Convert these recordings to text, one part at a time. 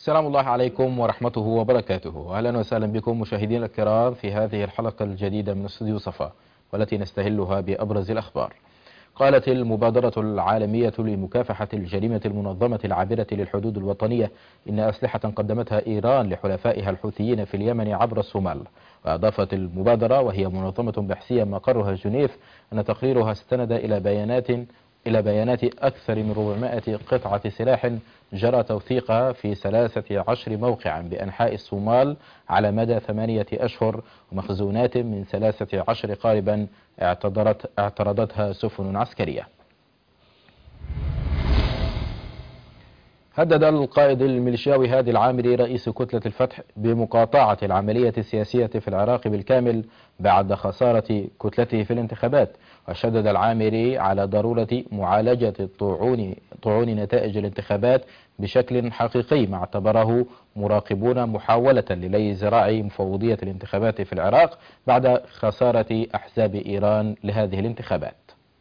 سلام الله عليكم ورحمته وبركاته أهلا وسهلا بكم مشاهدينا الكرام في هذه الحلقة الجديدة من استوديو صفا والتي نستهلها بأبرز الأخبار قالت المبادرة العالمية لمكافحة الجريمة المنظمة العابرة للحدود الوطنية إن أسلحة قدمتها إيران لحلفائها الحوثيين في اليمن عبر الصومال وأضافت المبادرة وهي منظمة بحثية مقرها جنيف أن تقريرها استند إلى بيانات إلى بيانات أكثر من 400 قطعة سلاح جرى توثيقها في 13 موقعا بأنحاء الصومال على مدى ثمانية أشهر ومخزونات من 13 قاربا اعتذرت اعترضتها سفن عسكرية هدد القائد الميليشياوي هادي العامري رئيس كتلة الفتح بمقاطعة العملية السياسية في العراق بالكامل بعد خسارة كتلته في الانتخابات وشدد العامري على ضرورة معالجة طعون, طعون نتائج الانتخابات بشكل حقيقي ما اعتبره مراقبون محاولة للي زراع مفوضية الانتخابات في العراق بعد خسارة أحزاب إيران لهذه الانتخابات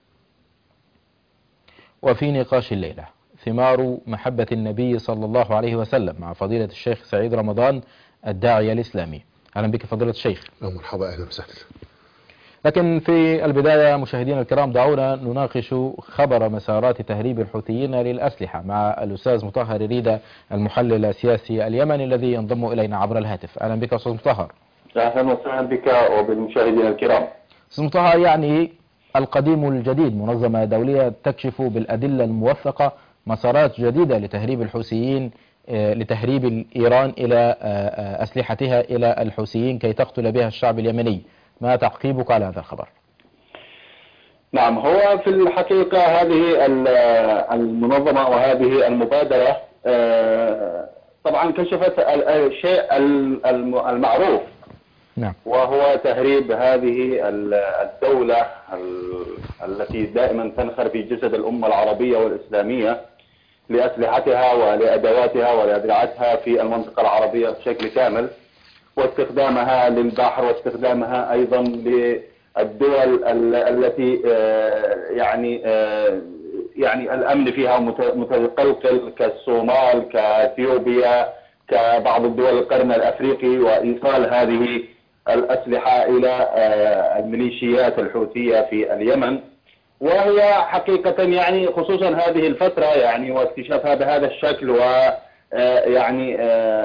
وفي نقاش الليلة ثمار محبة النبي صلى الله عليه وسلم مع فضيلة الشيخ سعيد رمضان الداعية الإسلامي أهلا بك فضيلة الشيخ مرحبا أهلا وسهلا لكن في البداية مشاهدينا الكرام دعونا نناقش خبر مسارات تهريب الحوثيين للأسلحة مع الأستاذ مطهر ريدة المحلل السياسي اليمني الذي ينضم إلينا عبر الهاتف أهلا بك أستاذ مطهر أهلا وسهلا بك وبالمشاهدين الكرام أستاذ مطهر يعني القديم الجديد منظمة دولية تكشف بالأدلة الموثقة مسارات جديدة لتهريب الحوثيين لتهريب إيران إلى أسلحتها إلى الحوثيين كي تقتل بها الشعب اليمني ما تعقيبك على هذا الخبر نعم هو في الحقيقة هذه المنظمة وهذه المبادرة طبعا كشفت الشيء المعروف نعم وهو تهريب هذه الدولة التي دائما تنخر في جسد الأمة العربية والإسلامية لأسلحتها ولأدواتها ولأدرعتها في المنطقة العربية بشكل كامل واستخدامها للبحر واستخدامها أيضا للدول التي يعني يعني الأمن فيها متقلقل كالصومال كاثيوبيا كبعض الدول القرن الأفريقي وإيصال هذه الأسلحة إلى الميليشيات الحوثية في اليمن وهي حقيقة يعني خصوصا هذه الفترة يعني واكتشافها بهذا الشكل ويعني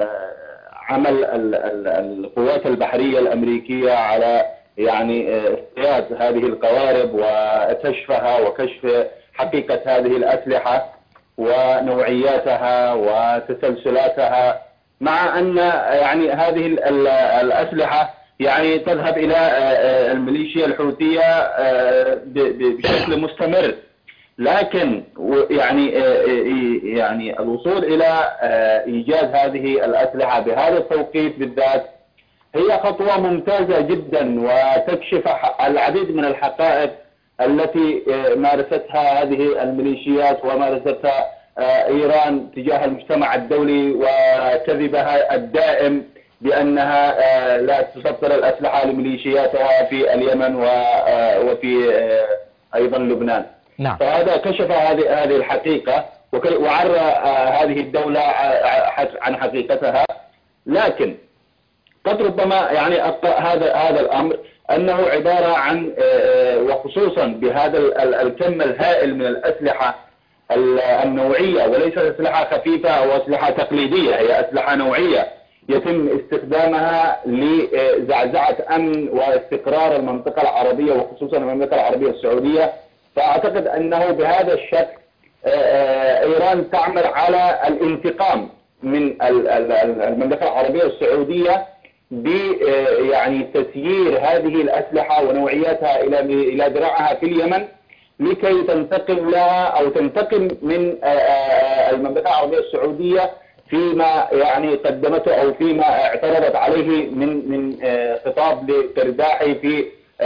عمل القوات البحرية الأمريكية على يعني اصطياد هذه القوارب وكشفها وكشف حقيقة هذه الأسلحة ونوعياتها وتسلسلاتها مع أن يعني هذه الأسلحة يعني تذهب إلى الميليشيا الحوثية بشكل مستمر لكن يعني يعني الوصول إلى إيجاد هذه الأسلحة بهذا التوقيت بالذات هي خطوة ممتازة جدا وتكشف العديد من الحقائق التي مارستها هذه الميليشيات ومارستها إيران تجاه المجتمع الدولي وكذبها الدائم بأنها لا تسطر الأسلحة لميليشياتها في اليمن وفي أيضا لبنان نعم. فهذا كشف هذه هذه الحقيقة وعرى هذه الدولة عن حقيقتها لكن قد ربما يعني هذا هذا الأمر أنه عبارة عن وخصوصا بهذا الكم الهائل من الأسلحة النوعية وليست أسلحة خفيفة أو أسلحة تقليدية هي أسلحة نوعية يتم استخدامها لزعزعة أمن واستقرار المنطقة العربية وخصوصا المملكة العربية السعودية فأعتقد أنه بهذا الشكل إيران تعمل على الانتقام من المملكة العربية السعودية ب يعني تسيير هذه الأسلحة ونوعياتها إلى إلى ذراعها في اليمن لكي تنتقم لها أو تنتقم من المملكة العربية السعودية فيما يعني قدمته أو فيما اعترضت عليه من من خطاب لكرداحي في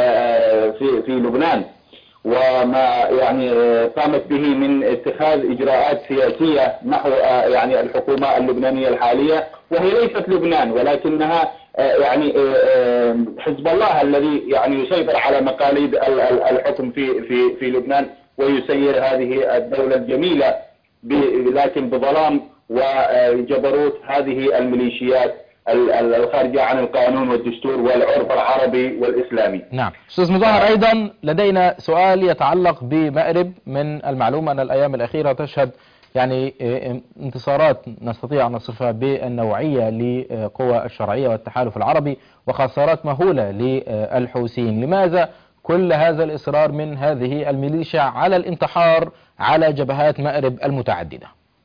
في في لبنان وما يعني قامت به من اتخاذ إجراءات سياسية نحو يعني الحكومة اللبنانية الحالية وهي ليست لبنان ولكنها يعني حزب الله الذي يعني يسيطر على مقاليد الحكم في في في لبنان ويسير هذه الدولة الجميلة لكن بظلام وجبروت هذه الميليشيات الخارجة عن القانون والدستور والعرف العربي والإسلامي نعم أستاذ مظاهر أيضا لدينا سؤال يتعلق بمأرب من المعلوم أن الأيام الأخيرة تشهد يعني انتصارات نستطيع أن نصفها بالنوعية لقوى الشرعية والتحالف العربي وخسارات مهولة للحوثيين لماذا كل هذا الإصرار من هذه الميليشيا على الانتحار على جبهات مأرب المتعددة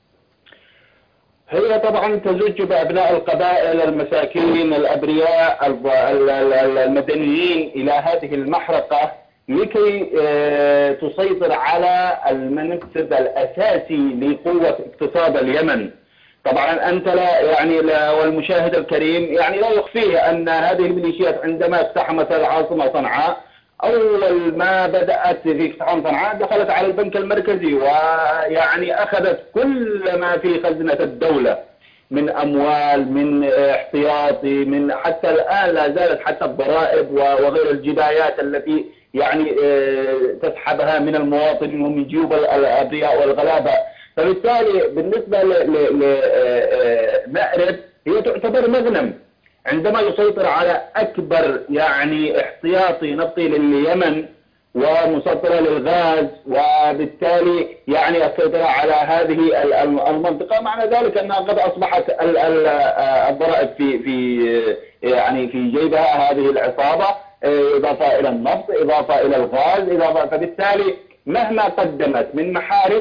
هي طبعا تزج بأبناء القبائل المساكين الأبرياء المدنيين إلى هذه المحرقة لكي آه، تسيطر على المنفذ الأساسي لقوة اقتصاد اليمن طبعا أنت لا يعني لا والمشاهد الكريم يعني لا يخفيه أن هذه الميليشيات عندما اقتحمت العاصمة صنعاء أول ما بدأت في اقتحام صنعاء دخلت على البنك المركزي ويعني أخذت كل ما في خزنة الدولة من أموال من احتياطي من حتى الآن لا زالت حتى الضرائب وغير الجبايات التي يعني آه، تسحبها من المواطنين ومن جيوب الأبرياء والغلابة فبالتالي بالنسبة لمأرب آه، آه، هي تعتبر مغنم عندما يسيطر على أكبر يعني احتياطي نفطي لليمن ومسطرة للغاز وبالتالي يعني السيطرة على هذه المنطقة معنى ذلك أنها قد أصبحت الضرائب في في يعني في جيبها هذه العصابة إضافة إلى النفط إضافة إلى الغاز إضافة فبالتالي مهما قدمت من محارق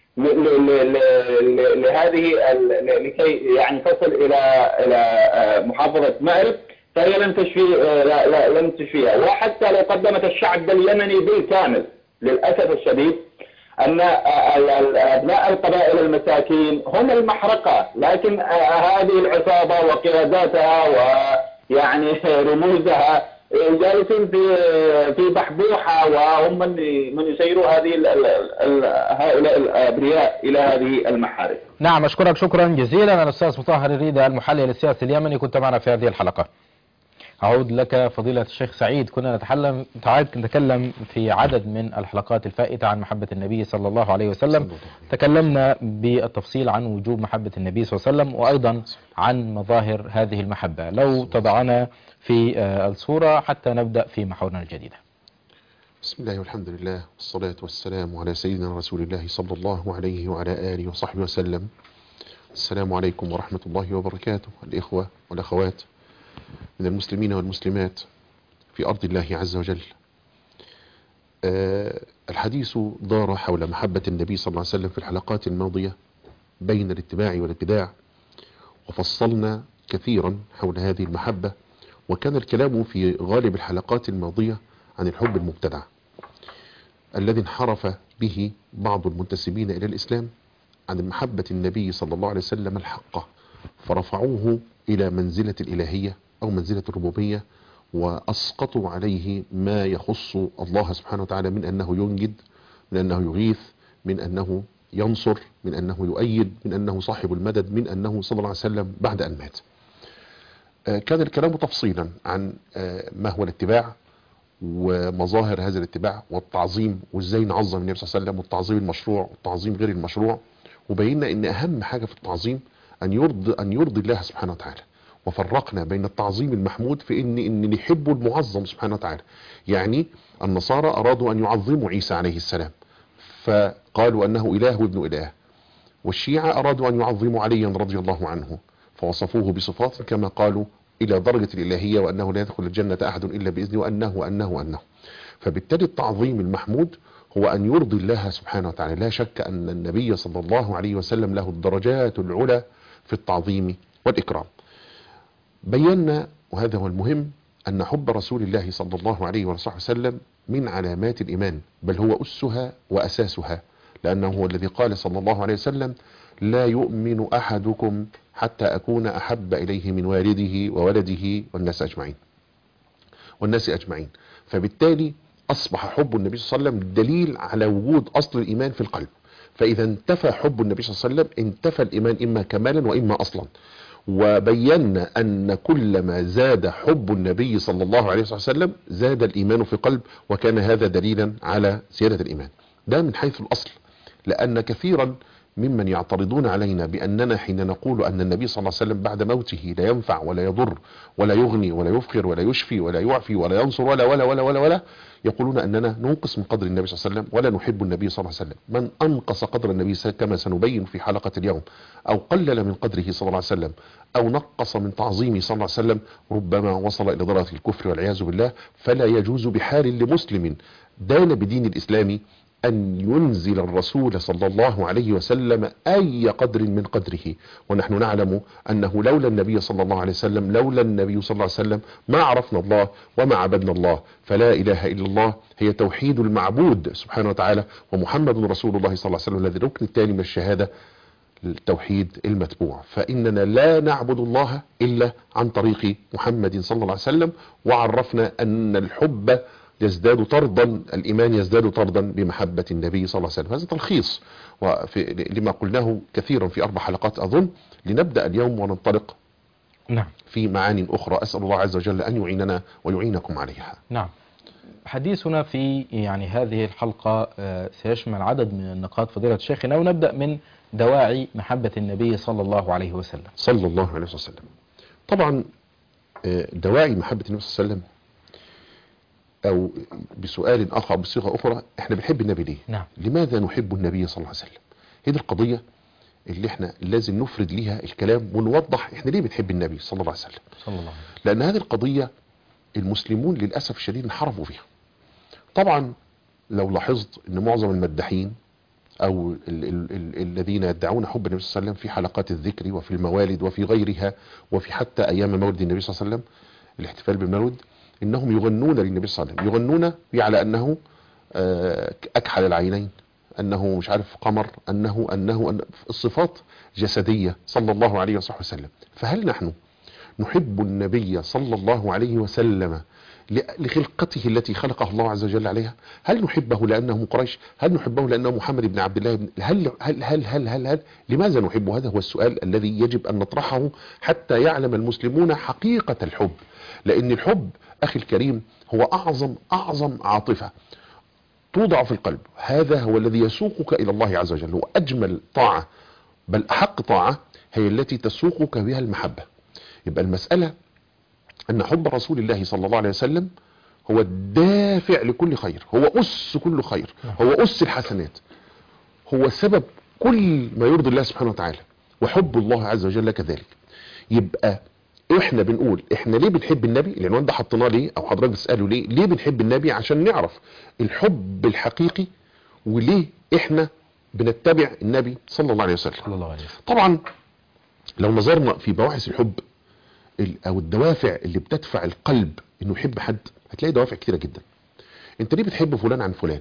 لهذه لكي يعني تصل إلى إلى محافظة مأرب فهي لم تشفي لا لا لم تشفيها وحتى لو قدمت الشعب اليمني بالكامل للأسف الشديد أن أبناء القبائل المساكين هم المحرقة لكن هذه العصابة وقياداتها ويعني رموزها جالسين في في بحبوحة وهم من من يسيروا هذه هؤلاء الأبرياء إلى هذه المحارب نعم أشكرك شكرا جزيلا الأستاذ مطهر الريدة المحلل السياسي اليمني كنت معنا في هذه الحلقة أعود لك فضيلة الشيخ سعيد كنا نتكلم نتكلم في عدد من الحلقات الفائتة عن محبة النبي صلى الله عليه وسلم تكلمنا بالتفصيل عن وجوب محبة النبي صلى الله عليه وسلم وأيضا عن مظاهر هذه المحبة لو تضعنا في الصورة حتى نبدأ في محورنا الجديدة بسم الله والحمد لله والصلاة والسلام على سيدنا رسول الله صلى الله عليه وعلى آله وصحبه وسلم السلام عليكم ورحمة الله وبركاته الإخوة والأخوات من المسلمين والمسلمات في أرض الله عز وجل أه الحديث دار حول محبة النبي صلى الله عليه وسلم في الحلقات الماضية بين الاتباع والابتداع وفصلنا كثيرا حول هذه المحبة وكان الكلام في غالب الحلقات الماضية عن الحب المبتدع الذي انحرف به بعض المنتسبين إلى الإسلام عن محبة النبي صلى الله عليه وسلم الحقة فرفعوه إلى منزلة الإلهية أو منزلة الربوبية وأسقطوا عليه ما يخص الله سبحانه وتعالى من أنه ينجد من أنه يغيث من أنه ينصر من أنه يؤيد من أنه صاحب المدد من أنه صلى الله عليه وسلم بعد أن مات كان الكلام تفصيلا عن ما هو الاتباع ومظاهر هذا الاتباع والتعظيم وازاي نعظم النبي صلى الله عليه وسلم والتعظيم المشروع والتعظيم غير المشروع وبينا ان اهم حاجة في التعظيم ان يرضي ان يرضي الله سبحانه وتعالى وفرقنا بين التعظيم المحمود في ان ان نحب المعظم سبحانه وتعالى يعني النصارى ارادوا ان يعظموا عيسى عليه السلام فقالوا انه اله وابن اله والشيعة ارادوا ان يعظموا عليا رضي الله عنه فوصفوه بصفات كما قالوا الى درجة الالهية وانه لا يدخل الجنة احد الا باذنه وانه وانه وانه فبالتالي التعظيم المحمود هو ان يرضي الله سبحانه وتعالى لا شك ان النبي صلى الله عليه وسلم له الدرجات العلى في التعظيم والاكرام بينا وهذا هو المهم أن حب رسول الله صلى الله عليه وسلم من علامات الإيمان بل هو أسها وأساسها لأنه هو الذي قال صلى الله عليه وسلم لا يؤمن أحدكم حتى أكون أحب إليه من والده وولده والناس أجمعين والناس أجمعين فبالتالي أصبح حب النبي صلى الله عليه وسلم دليل على وجود أصل الإيمان في القلب فإذا انتفى حب النبي صلى الله عليه وسلم انتفى الإيمان إما كمالا وإما أصلا وبينا أن كلما زاد حب النبي صلى الله عليه وسلم زاد الإيمان في قلب وكان هذا دليلا على زيادة الإيمان ده من حيث الأصل لأن كثيرا ممن يعترضون علينا بأننا حين نقول أن النبي صلى الله عليه وسلم بعد موته لا ينفع ولا يضر ولا يغني ولا يفقر ولا يشفي ولا يعفي ولا ينصر ولا ولا ولا ولا ولا يقولون أننا ننقص من قدر النبي صلى الله عليه وسلم ولا نحب النبي صلى الله عليه وسلم من أنقص قدر النبي صلى الله عليه وسلم كما سنبين في حلقة اليوم أو قلل من قدره صلى الله عليه وسلم أو نقص من تعظيمه صلى الله عليه وسلم ربما وصل إلى درجة الكفر والعياذ بالله فلا يجوز بحال لمسلم دان بدين الإسلام أن ينزل الرسول صلى الله عليه وسلم أي قدر من قدره ونحن نعلم أنه لولا النبي صلى الله عليه وسلم لولا النبي صلى الله عليه وسلم ما عرفنا الله وما عبدنا الله فلا إله إلا الله هي توحيد المعبود سبحانه وتعالى ومحمد رسول الله صلى الله عليه وسلم الذي الركن الثاني من الشهادة التوحيد المتبوع فإننا لا نعبد الله إلا عن طريق محمد صلى الله عليه وسلم وعرفنا أن الحب يزداد طردا الإيمان يزداد طردا بمحبة النبي صلى الله عليه وسلم هذا تلخيص وفي لما قلناه كثيرا في أربع حلقات أظن لنبدأ اليوم وننطلق نعم في معان أخرى أسأل الله عز وجل أن يعيننا ويعينكم عليها نعم حديثنا في يعني هذه الحلقة آه، سيشمل عدد من النقاط فضيلة شيخنا ونبدأ من دواعي محبة النبي صلى الله عليه وسلم صلى الله عليه وسلم طبعا آه، دواعي محبة النبي صلى الله عليه وسلم أو بسؤال آخر أو بصيغة أخرى إحنا بنحب النبي ليه نعم لماذا نحب النبي صلى الله عليه وسلم هي دي القضية اللي احنا لازم نفرد ليها الكلام ونوضح احنا ليه بنحب النبي صلى الله عليه وسلم صلى الله عليه وسلم لأن هذه القضية المسلمون للأسف الشديد انحرفوا فيها طبعا لو لاحظت ان معظم المداحين او ال ال ال الذين يدعون حب النبي صلى الله عليه وسلم في حلقات الذكر وفي الموالد وفي غيرها وفي حتى ايام مولد النبي صلى الله عليه وسلم الاحتفال بالمولد انهم يغنون للنبي صلى الله عليه وسلم يغنون على انه آه، اكحل العينين انه مش عارف قمر انه انه أن الصفات جسدية صلى الله عليه وصحبه وسلم فهل نحن نحب النبي صلى الله عليه وسلم ل- لخلقته التي خلقه الله عز وجل عليها هل نحبه لأنه من قريش هل نحبه لأنه محمد بن عبد الله بن هل هل هل هل هل, هل لماذا نحبه هذا هو السؤال الذي يجب أن نطرحه حتى يعلم المسلمون حقيقة الحب لأن الحب أخي الكريم هو أعظم أعظم عاطفة توضع في القلب هذا هو الذي يسوقك إلى الله عز وجل وأجمل طاعة بل أحق طاعة هي التي تسوقك بها المحبة يبقى المسألة أن حب رسول الله صلى الله عليه وسلم هو الدافع لكل خير هو أس كل خير هو أس الحسنات هو سبب كل ما يرضي الله سبحانه وتعالى وحب الله عز وجل كذلك يبقى احنا بنقول احنا ليه بنحب النبي العنوان ده حطيناه ليه او حضرتك بتساله ليه ليه بنحب النبي عشان نعرف الحب الحقيقي وليه احنا بنتبع النبي صلى الله عليه وسلم صلى الله عليه وسلم طبعا لو نظرنا في بواحث الحب ال- او الدوافع اللي بتدفع القلب انه يحب حد هتلاقي دوافع كتيرة جدا انت ليه بتحب فلان عن فلان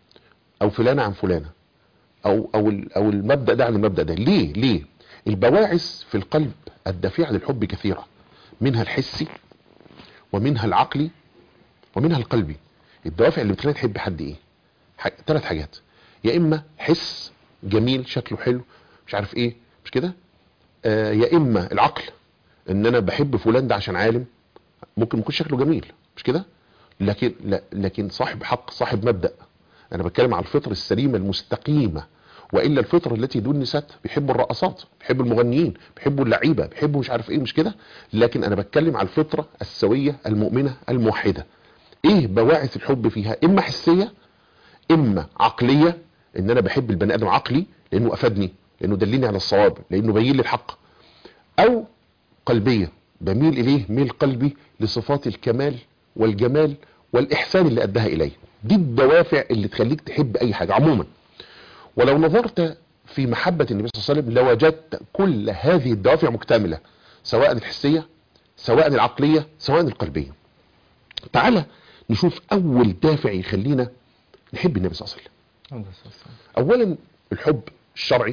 او فلانة عن فلانة او او ال- او المبدأ ده عن المبدأ ده ليه ليه البواعث في القلب الدافعة للحب كثيرة منها الحسي ومنها العقلي ومنها القلبي الدوافع اللي بتخليك تحب حد ايه ح- ثلاث حاجات يا اما حس جميل شكله حلو مش عارف ايه مش كده آه يا اما العقل ان انا بحب فلان ده عشان عالم ممكن يكون شكله جميل مش كده لكن لا لكن صاحب حق صاحب مبدأ انا بتكلم على الفطر السليمة المستقيمة والا الفطر التي دون نسات بيحبوا الرقصات بيحبوا المغنيين بيحبوا اللعيبه بيحبوا مش عارف ايه مش كده لكن انا بتكلم على الفطره السويه المؤمنه الموحده ايه بواعث الحب فيها اما حسيه اما عقليه ان انا بحب البني ادم عقلي لانه افادني لانه دلني على الصواب لانه بين لي الحق او قلبيه بميل اليه ميل قلبي لصفات الكمال والجمال والاحسان اللي ادها اليه دي الدوافع اللي تخليك تحب اي حاجه عموما ولو نظرت في محبة النبي صلى الله عليه وسلم لوجدت كل هذه الدوافع مكتملة سواء الحسية سواء العقلية سواء القلبية تعال نشوف أول دافع يخلينا نحب النبي صلى الله عليه وسلم أولا الحب الشرعي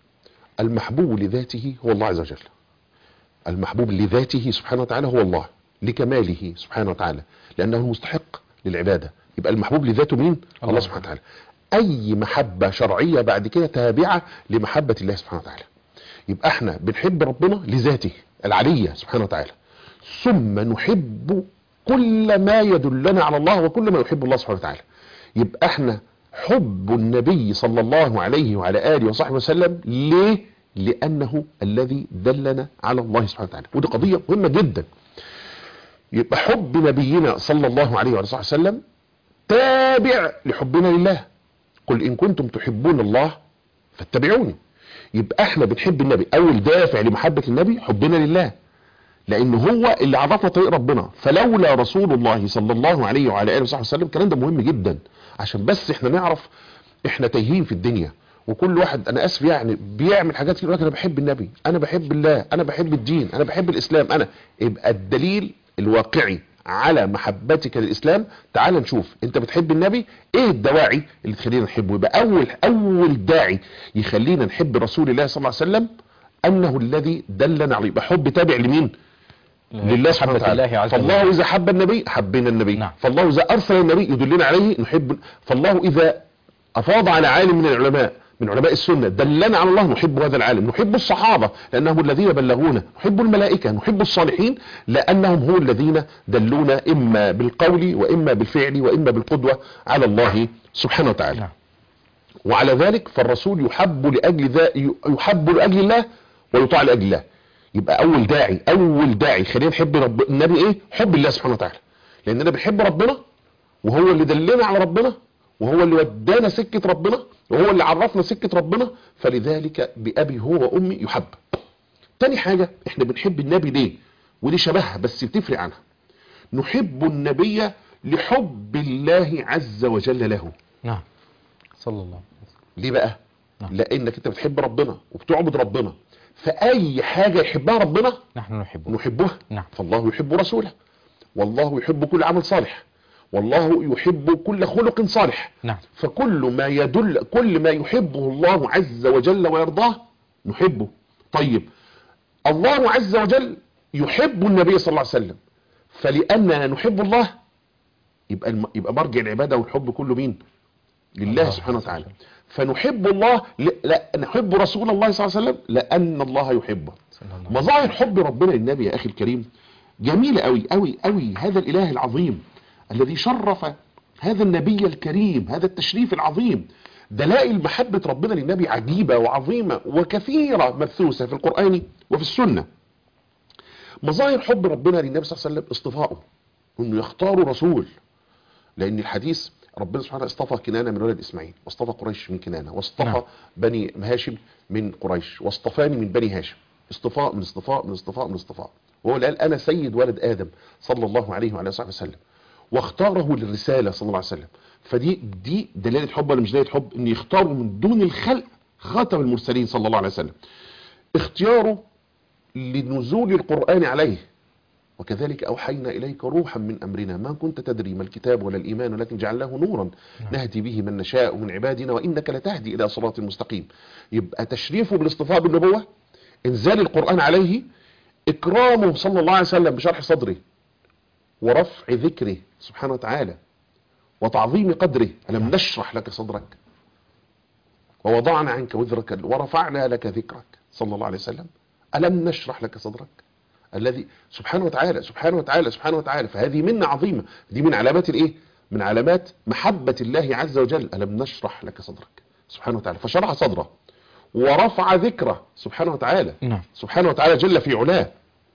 المحبوب لذاته هو الله عز وجل المحبوب لذاته سبحانه وتعالى هو الله لكماله سبحانه وتعالى لأنه المستحق للعبادة يبقى المحبوب لذاته مين؟ الله, الله. الله سبحانه وتعالى أي محبة شرعية بعد كده تابعة لمحبة الله سبحانه وتعالى يبقى احنا بنحب ربنا لذاته العلية سبحانه وتعالى ثم نحب كل ما يدلنا على الله وكل ما يحب الله سبحانه وتعالى يبقى احنا حب النبي صلى الله عليه وعلى آله وصحبه وسلم ليه لأنه الذي دلنا على الله سبحانه وتعالى ودي قضية مهمة جدا يبقى حب نبينا صلى الله عليه وعلى صحبه وسلم تابع لحبنا لله قل إن كنتم تحبون الله فاتبعوني يبقى احنا بنحب النبي اول دافع لمحبة النبي حبنا لله لان هو اللي عرفنا طريق ربنا فلولا رسول الله صلى الله عليه وعلى اله وصحبه وسلم الكلام ده مهم جدا عشان بس احنا نعرف احنا تايهين في الدنيا وكل واحد انا اسف يعني بيعمل حاجات كتير يقول لك انا بحب النبي انا بحب الله انا بحب الدين انا بحب الاسلام انا يبقى الدليل الواقعي على محبتك للاسلام تعال نشوف انت بتحب النبي ايه الدواعي اللي تخلينا نحبه يبقى اول اول داعي يخلينا نحب رسول الله صلى الله عليه وسلم انه الذي دلنا عليه يبقى حب تابع لمين لله سبحانه محبة الله وتعالى عز فالله وجل. اذا حب النبي حبنا النبي نعم. فالله اذا ارسل النبي يدلنا عليه نحب فالله اذا افاض على عالم من العلماء من علماء السنة دلنا على الله نحب هذا العالم نحب الصحابة لأنهم الذين بلغونا نحب الملائكة نحب الصالحين لأنهم هم الذين دلونا إما بالقول وإما بالفعل وإما بالقدوة على الله سبحانه وتعالى نعم. وعلى ذلك فالرسول يحب لأجل ذا يحب لأجل الله ويطاع لأجل الله يبقى أول داعي أول داعي خلينا نحب رب النبي إيه حب الله سبحانه وتعالى لأننا بنحب ربنا وهو اللي دلنا على ربنا وهو اللي ودانا سكة ربنا وهو اللي عرفنا سكة ربنا فلذلك بأبي هو وأمي يحب تاني حاجة احنا بنحب النبي ليه ودي شبهها بس بتفرق عنها نحب النبي لحب الله عز وجل له نعم صلى الله عليه وسلم ليه بقى نعم. لانك انت بتحب ربنا وبتعبد ربنا فاي حاجة يحبها ربنا نحن نحبه نحبها نعم. فالله يحب رسوله والله يحب كل عمل صالح والله يحب كل خلق صالح نعم فكل ما يدل كل ما يحبه الله عز وجل ويرضاه نحبه طيب الله عز وجل يحب النبي صلى الله عليه وسلم فلأننا نحب الله يبقى الم... يبقى مرجع العبادة والحب كله مين لله الله سبحانه عز وتعالى وجل. فنحب الله ل... لا نحب رسول الله صلى الله عليه وسلم لأن الله يحبه صلى الله عليه مظاهر حب ربنا للنبي يا أخي الكريم جميلة قوي قوي قوي هذا الإله العظيم الذي شرف هذا النبي الكريم هذا التشريف العظيم دلائل محبة ربنا للنبي عجيبة وعظيمة وكثيرة مبثوثة في القرآن وفي السنة مظاهر حب ربنا للنبي صلى الله عليه وسلم اصطفاؤه انه يختار رسول لان الحديث ربنا سبحانه اصطفى كنانة من ولد اسماعيل واصطفى قريش من كنانة واصطفى نعم. بني هاشم من قريش واصطفاني من بني هاشم اصطفاء من اصطفاء من اصطفاء من اصطفاء وهو اللي قال انا سيد ولد ادم صلى الله عليه وعلى اله وسلم واختاره للرسالة صلى الله عليه وسلم فدي دي دلالة حب ولا مش دلالة حب ان يختاره من دون الخلق خاتم المرسلين صلى الله عليه وسلم اختياره لنزول القرآن عليه وكذلك أوحينا إليك روحا من أمرنا ما كنت تدري ما الكتاب ولا الإيمان ولكن جعلناه نورا نهدي به من نشاء من عبادنا وإنك لتهدي إلى صراط مستقيم يبقى تشريفه بالاصطفاء بالنبوة انزال القرآن عليه إكرامه صلى الله عليه وسلم بشرح صدره ورفع ذكره سبحانه وتعالى وتعظيم قدره ألم نشرح لك صدرك ووضعنا عنك وزرك ورفعنا لك ذكرك صلى الله عليه وسلم ألم نشرح لك صدرك الذي سبحانه وتعالى سبحانه وتعالى سبحانه وتعالى فهذه منة عظيمة دي من علامات الايه من علامات محبة الله عز وجل ألم نشرح لك صدرك سبحانه وتعالى فشرح صدره ورفع ذكره سبحانه وتعالى نعم سبحانه وتعالى جل في علاه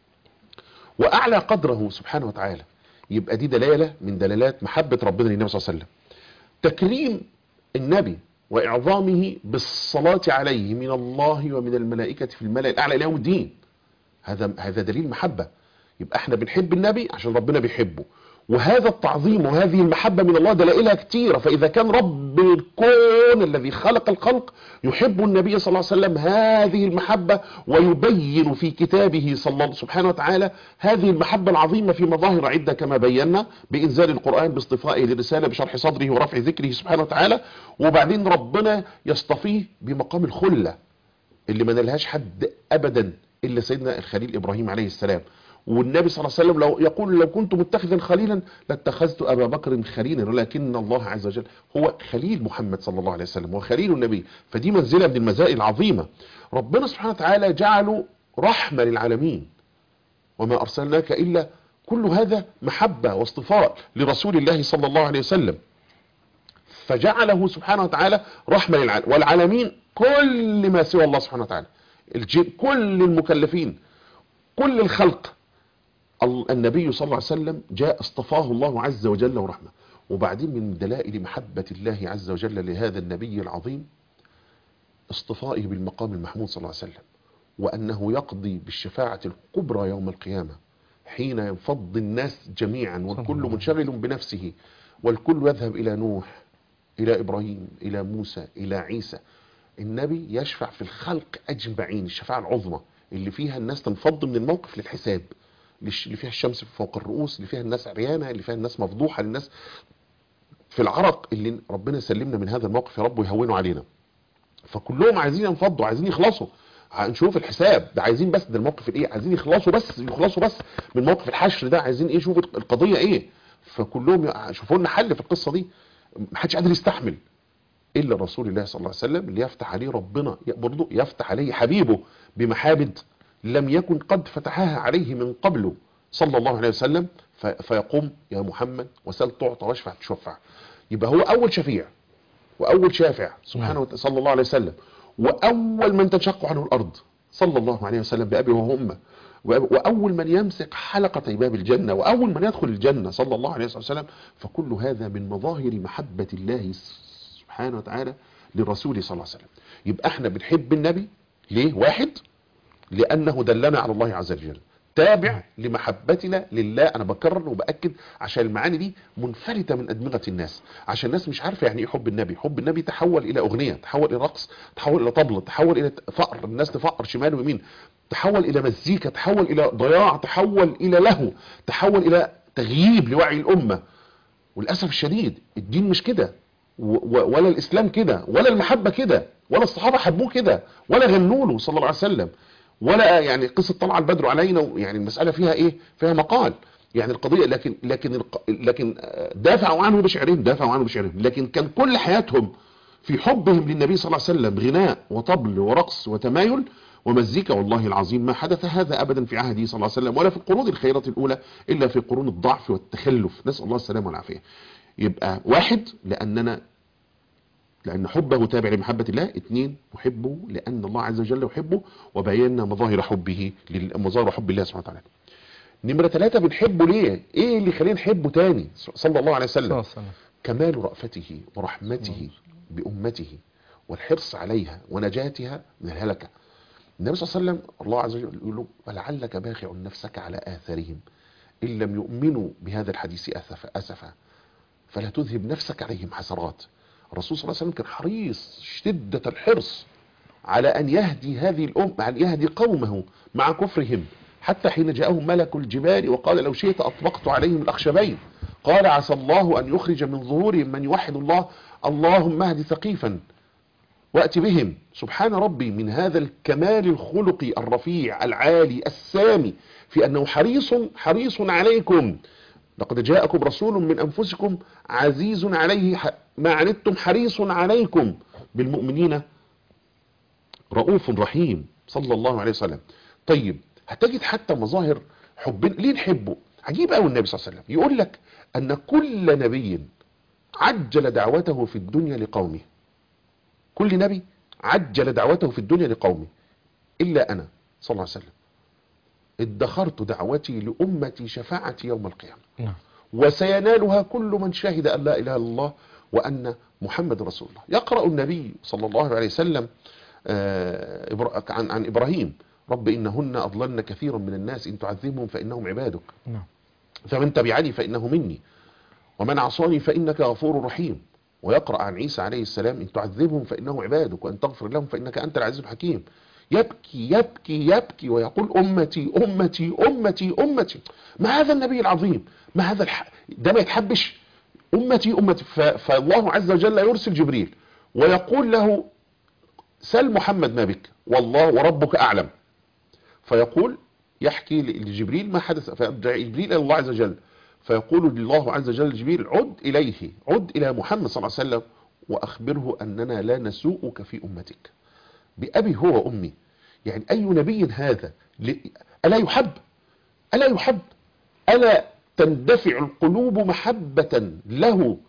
وأعلى قدره سبحانه وتعالى يبقى دي دلالة من دلالات محبة ربنا للنبي صلى الله عليه وسلم تكريم النبي وإعظامه بالصلاة عليه من الله ومن الملائكة في الملأ الأعلى إلى يوم الدين هذا هذا دليل محبة يبقى احنا بنحب النبي عشان ربنا بيحبه وهذا التعظيم وهذه المحبة من الله دلائلها كتيرة فإذا كان رب الكون الذي خلق الخلق يحب النبي صلى الله عليه وسلم هذه المحبة ويبين في كتابه صلى الله سبحانه وتعالى هذه المحبة العظيمة في مظاهر عدة كما بينا بإنزال القرآن باصطفائه للرسالة بشرح صدره ورفع ذكره سبحانه وتعالى وبعدين ربنا يصطفيه بمقام الخلة اللي ما نلهاش حد أبدا إلا سيدنا الخليل إبراهيم عليه السلام والنبي صلى الله عليه وسلم لو يقول لو كنت متخذا خليلا لاتخذت أبا بكر خليلا ولكن الله عز وجل هو خليل محمد صلى الله عليه وسلم وخليل النبي فدي منزلة من المزائل العظيمة ربنا سبحانه وتعالى جعله رحمة للعالمين وما أرسلناك إلا كل هذا محبة واصطفاء لرسول الله صلى الله عليه وسلم فجعله سبحانه وتعالى رحمة للعالم والعالمين كل ما سوى الله سبحانه وتعالى الجن كل المكلفين كل الخلق ال- النبي صلى الله عليه وسلم جاء اصطفاه الله عز وجل ورحمه وبعدين من دلائل محبة الله عز وجل لهذا النبي العظيم اصطفائه بالمقام المحمود صلى الله عليه وسلم وأنه يقضي بالشفاعة الكبرى يوم القيامة حين ينفض الناس جميعا والكل منشغل بنفسه والكل يذهب إلى نوح إلى إبراهيم إلى موسى إلى عيسى النبي يشفع في الخلق أجمعين الشفاعة العظمى اللي فيها الناس تنفض من الموقف للحساب اللي فيها الشمس فوق الرؤوس اللي فيها الناس عريانة اللي فيها الناس مفضوحة الناس في العرق اللي ربنا يسلمنا من هذا الموقف يا رب ويهونه علينا فكلهم عايزين ينفضوا عايزين يخلصوا هنشوف الحساب ده عايزين بس ده الموقف الايه عايزين يخلصوا بس يخلصوا بس من موقف الحشر ده عايزين ايه شوفوا القضيه ايه فكلهم شوفوا لنا حل في القصه دي محدش قادر يستحمل الا رسول الله صلى الله عليه وسلم اللي يفتح عليه ربنا برضه يفتح عليه حبيبه بمحابد لم يكن قد فتحها عليه من قبله صلى الله عليه وسلم ف- فيقوم يا محمد وسل تعطى واشفع تشفع يبقى هو اول شفيع واول شافع سبحانه وتعالى صلى الله عليه وسلم واول من تنشق عنه الارض صلى الله عليه وسلم بابي وامه وأب- واول من يمسك حلقه باب الجنه واول من يدخل الجنه صلى الله عليه وسلم فكل هذا من مظاهر محبه الله سبحانه وتعالى لرسوله صلى الله عليه وسلم يبقى احنا بنحب النبي ليه واحد لانه دلنا على الله عز وجل تابع لمحبتنا لله انا بكرر وباكد عشان المعاني دي منفلته من ادمغه الناس عشان الناس مش عارفه يعني ايه حب النبي حب النبي تحول الى اغنيه تحول الى رقص تحول الى طبله تحول الى فقر الناس تفقر شمال ويمين تحول الى مزيكا تحول الى ضياع تحول الى لهو تحول الى تغييب لوعي الامه وللاسف الشديد الدين مش كده و- و- ولا الاسلام كده ولا المحبه كده ولا الصحابه حبوه كده ولا غنوا له صلى الله عليه وسلم ولا يعني قصه طلع البدر علينا يعني المساله فيها ايه فيها مقال يعني القضيه لكن لكن الق- لكن آه، دافعوا عنه بشعرهم دافعوا عنه بشعرهم لكن كان كل حياتهم في حبهم للنبي صلى الله عليه وسلم غناء وطبل ورقص وتمايل ومزيكا والله العظيم ما حدث هذا ابدا في عهده صلى الله عليه وسلم ولا في القرون الخيرة الاولى الا في قرون الضعف والتخلف نسال الله السلامه والعافيه يبقى واحد لاننا لأن حبه تابع لمحبة الله اثنين نحبه لأن الله عز وجل يحبه وبينا مظاهر حبه لل- مظاهر حب الله سبحانه وتعالى نمرة ثلاثة بنحبه ليه ايه اللي خلينا نحبه تاني صلى الله عليه صلى الله وسلم عليه وسلم. كمال رأفته ورحمته بأمته والحرص عليها ونجاتها من الهلكة النبي صلى الله عليه وسلم الله عز وجل يقول له فلعلك باخع نفسك على آثارهم إن لم يؤمنوا بهذا الحديث أسفا, أسفا فلا تذهب نفسك عليهم حسرات الرسول صلى الله عليه وسلم كان حريص شدة الحرص على أن يهدي هذه الأم أن يهدي قومه مع كفرهم حتى حين جاءهم ملك الجبال وقال لو شئت أطبقت عليهم الأخشبين قال عسى الله أن يخرج من ظهورهم من يوحد الله اللهم اهد ثقيفا وأتي بهم سبحان ربي من هذا الكمال الخلقي الرفيع العالي السامي في أنه حريص حريص عليكم لقد جاءكم رسول من أنفسكم عزيز عليه ح- ما عنتم حريص عليكم بالمؤمنين رؤوف رحيم صلى الله عليه وسلم طيب هتجد حتى مظاهر حبنا ليه نحبه عجيب قوي النبي صلى الله عليه وسلم يقول لك أن كل نبي عجل دعوته في الدنيا لقومه كل نبي عجل دعوته في الدنيا لقومه إلا أنا صلى الله عليه وسلم ادخرت دعوتي لأمتي شفاعتي يوم القيامة نعم وسينالها كل من شهد أن لا إله إلا الله وأن محمد رسول الله يقرأ النبي صلى الله عليه وسلم آه، إبرا- عن عن إبراهيم رب إنهن أضللن كثيرا من الناس إن تعذبهم فإنهم عبادك نعم فمن تبعني فإنه مني ومن عصاني فإنك غفور رحيم ويقرأ عن عيسى عليه السلام إن تعذبهم فإنهم عبادك وإن تغفر لهم فإنك أنت العزيز الحكيم يبكي يبكي يبكي ويقول أمتي أمتي أمتي أمتي ما هذا النبي العظيم ما هذا الح... ده ما يتحبش أمتي أمتي ف... فالله عز وجل يرسل جبريل ويقول له سل محمد ما بك والله وربك أعلم فيقول يحكي لجبريل ما حدث فيرجع جبريل الى الله عز وجل فيقول الله عز وجل لجبريل عد اليه عد الى محمد صلى الله عليه وسلم واخبره اننا لا نسوءك في امتك بابي هو وامي يعني اي نبي هذا ل- الا يحب الا يحب الا تندفع القلوب محبه له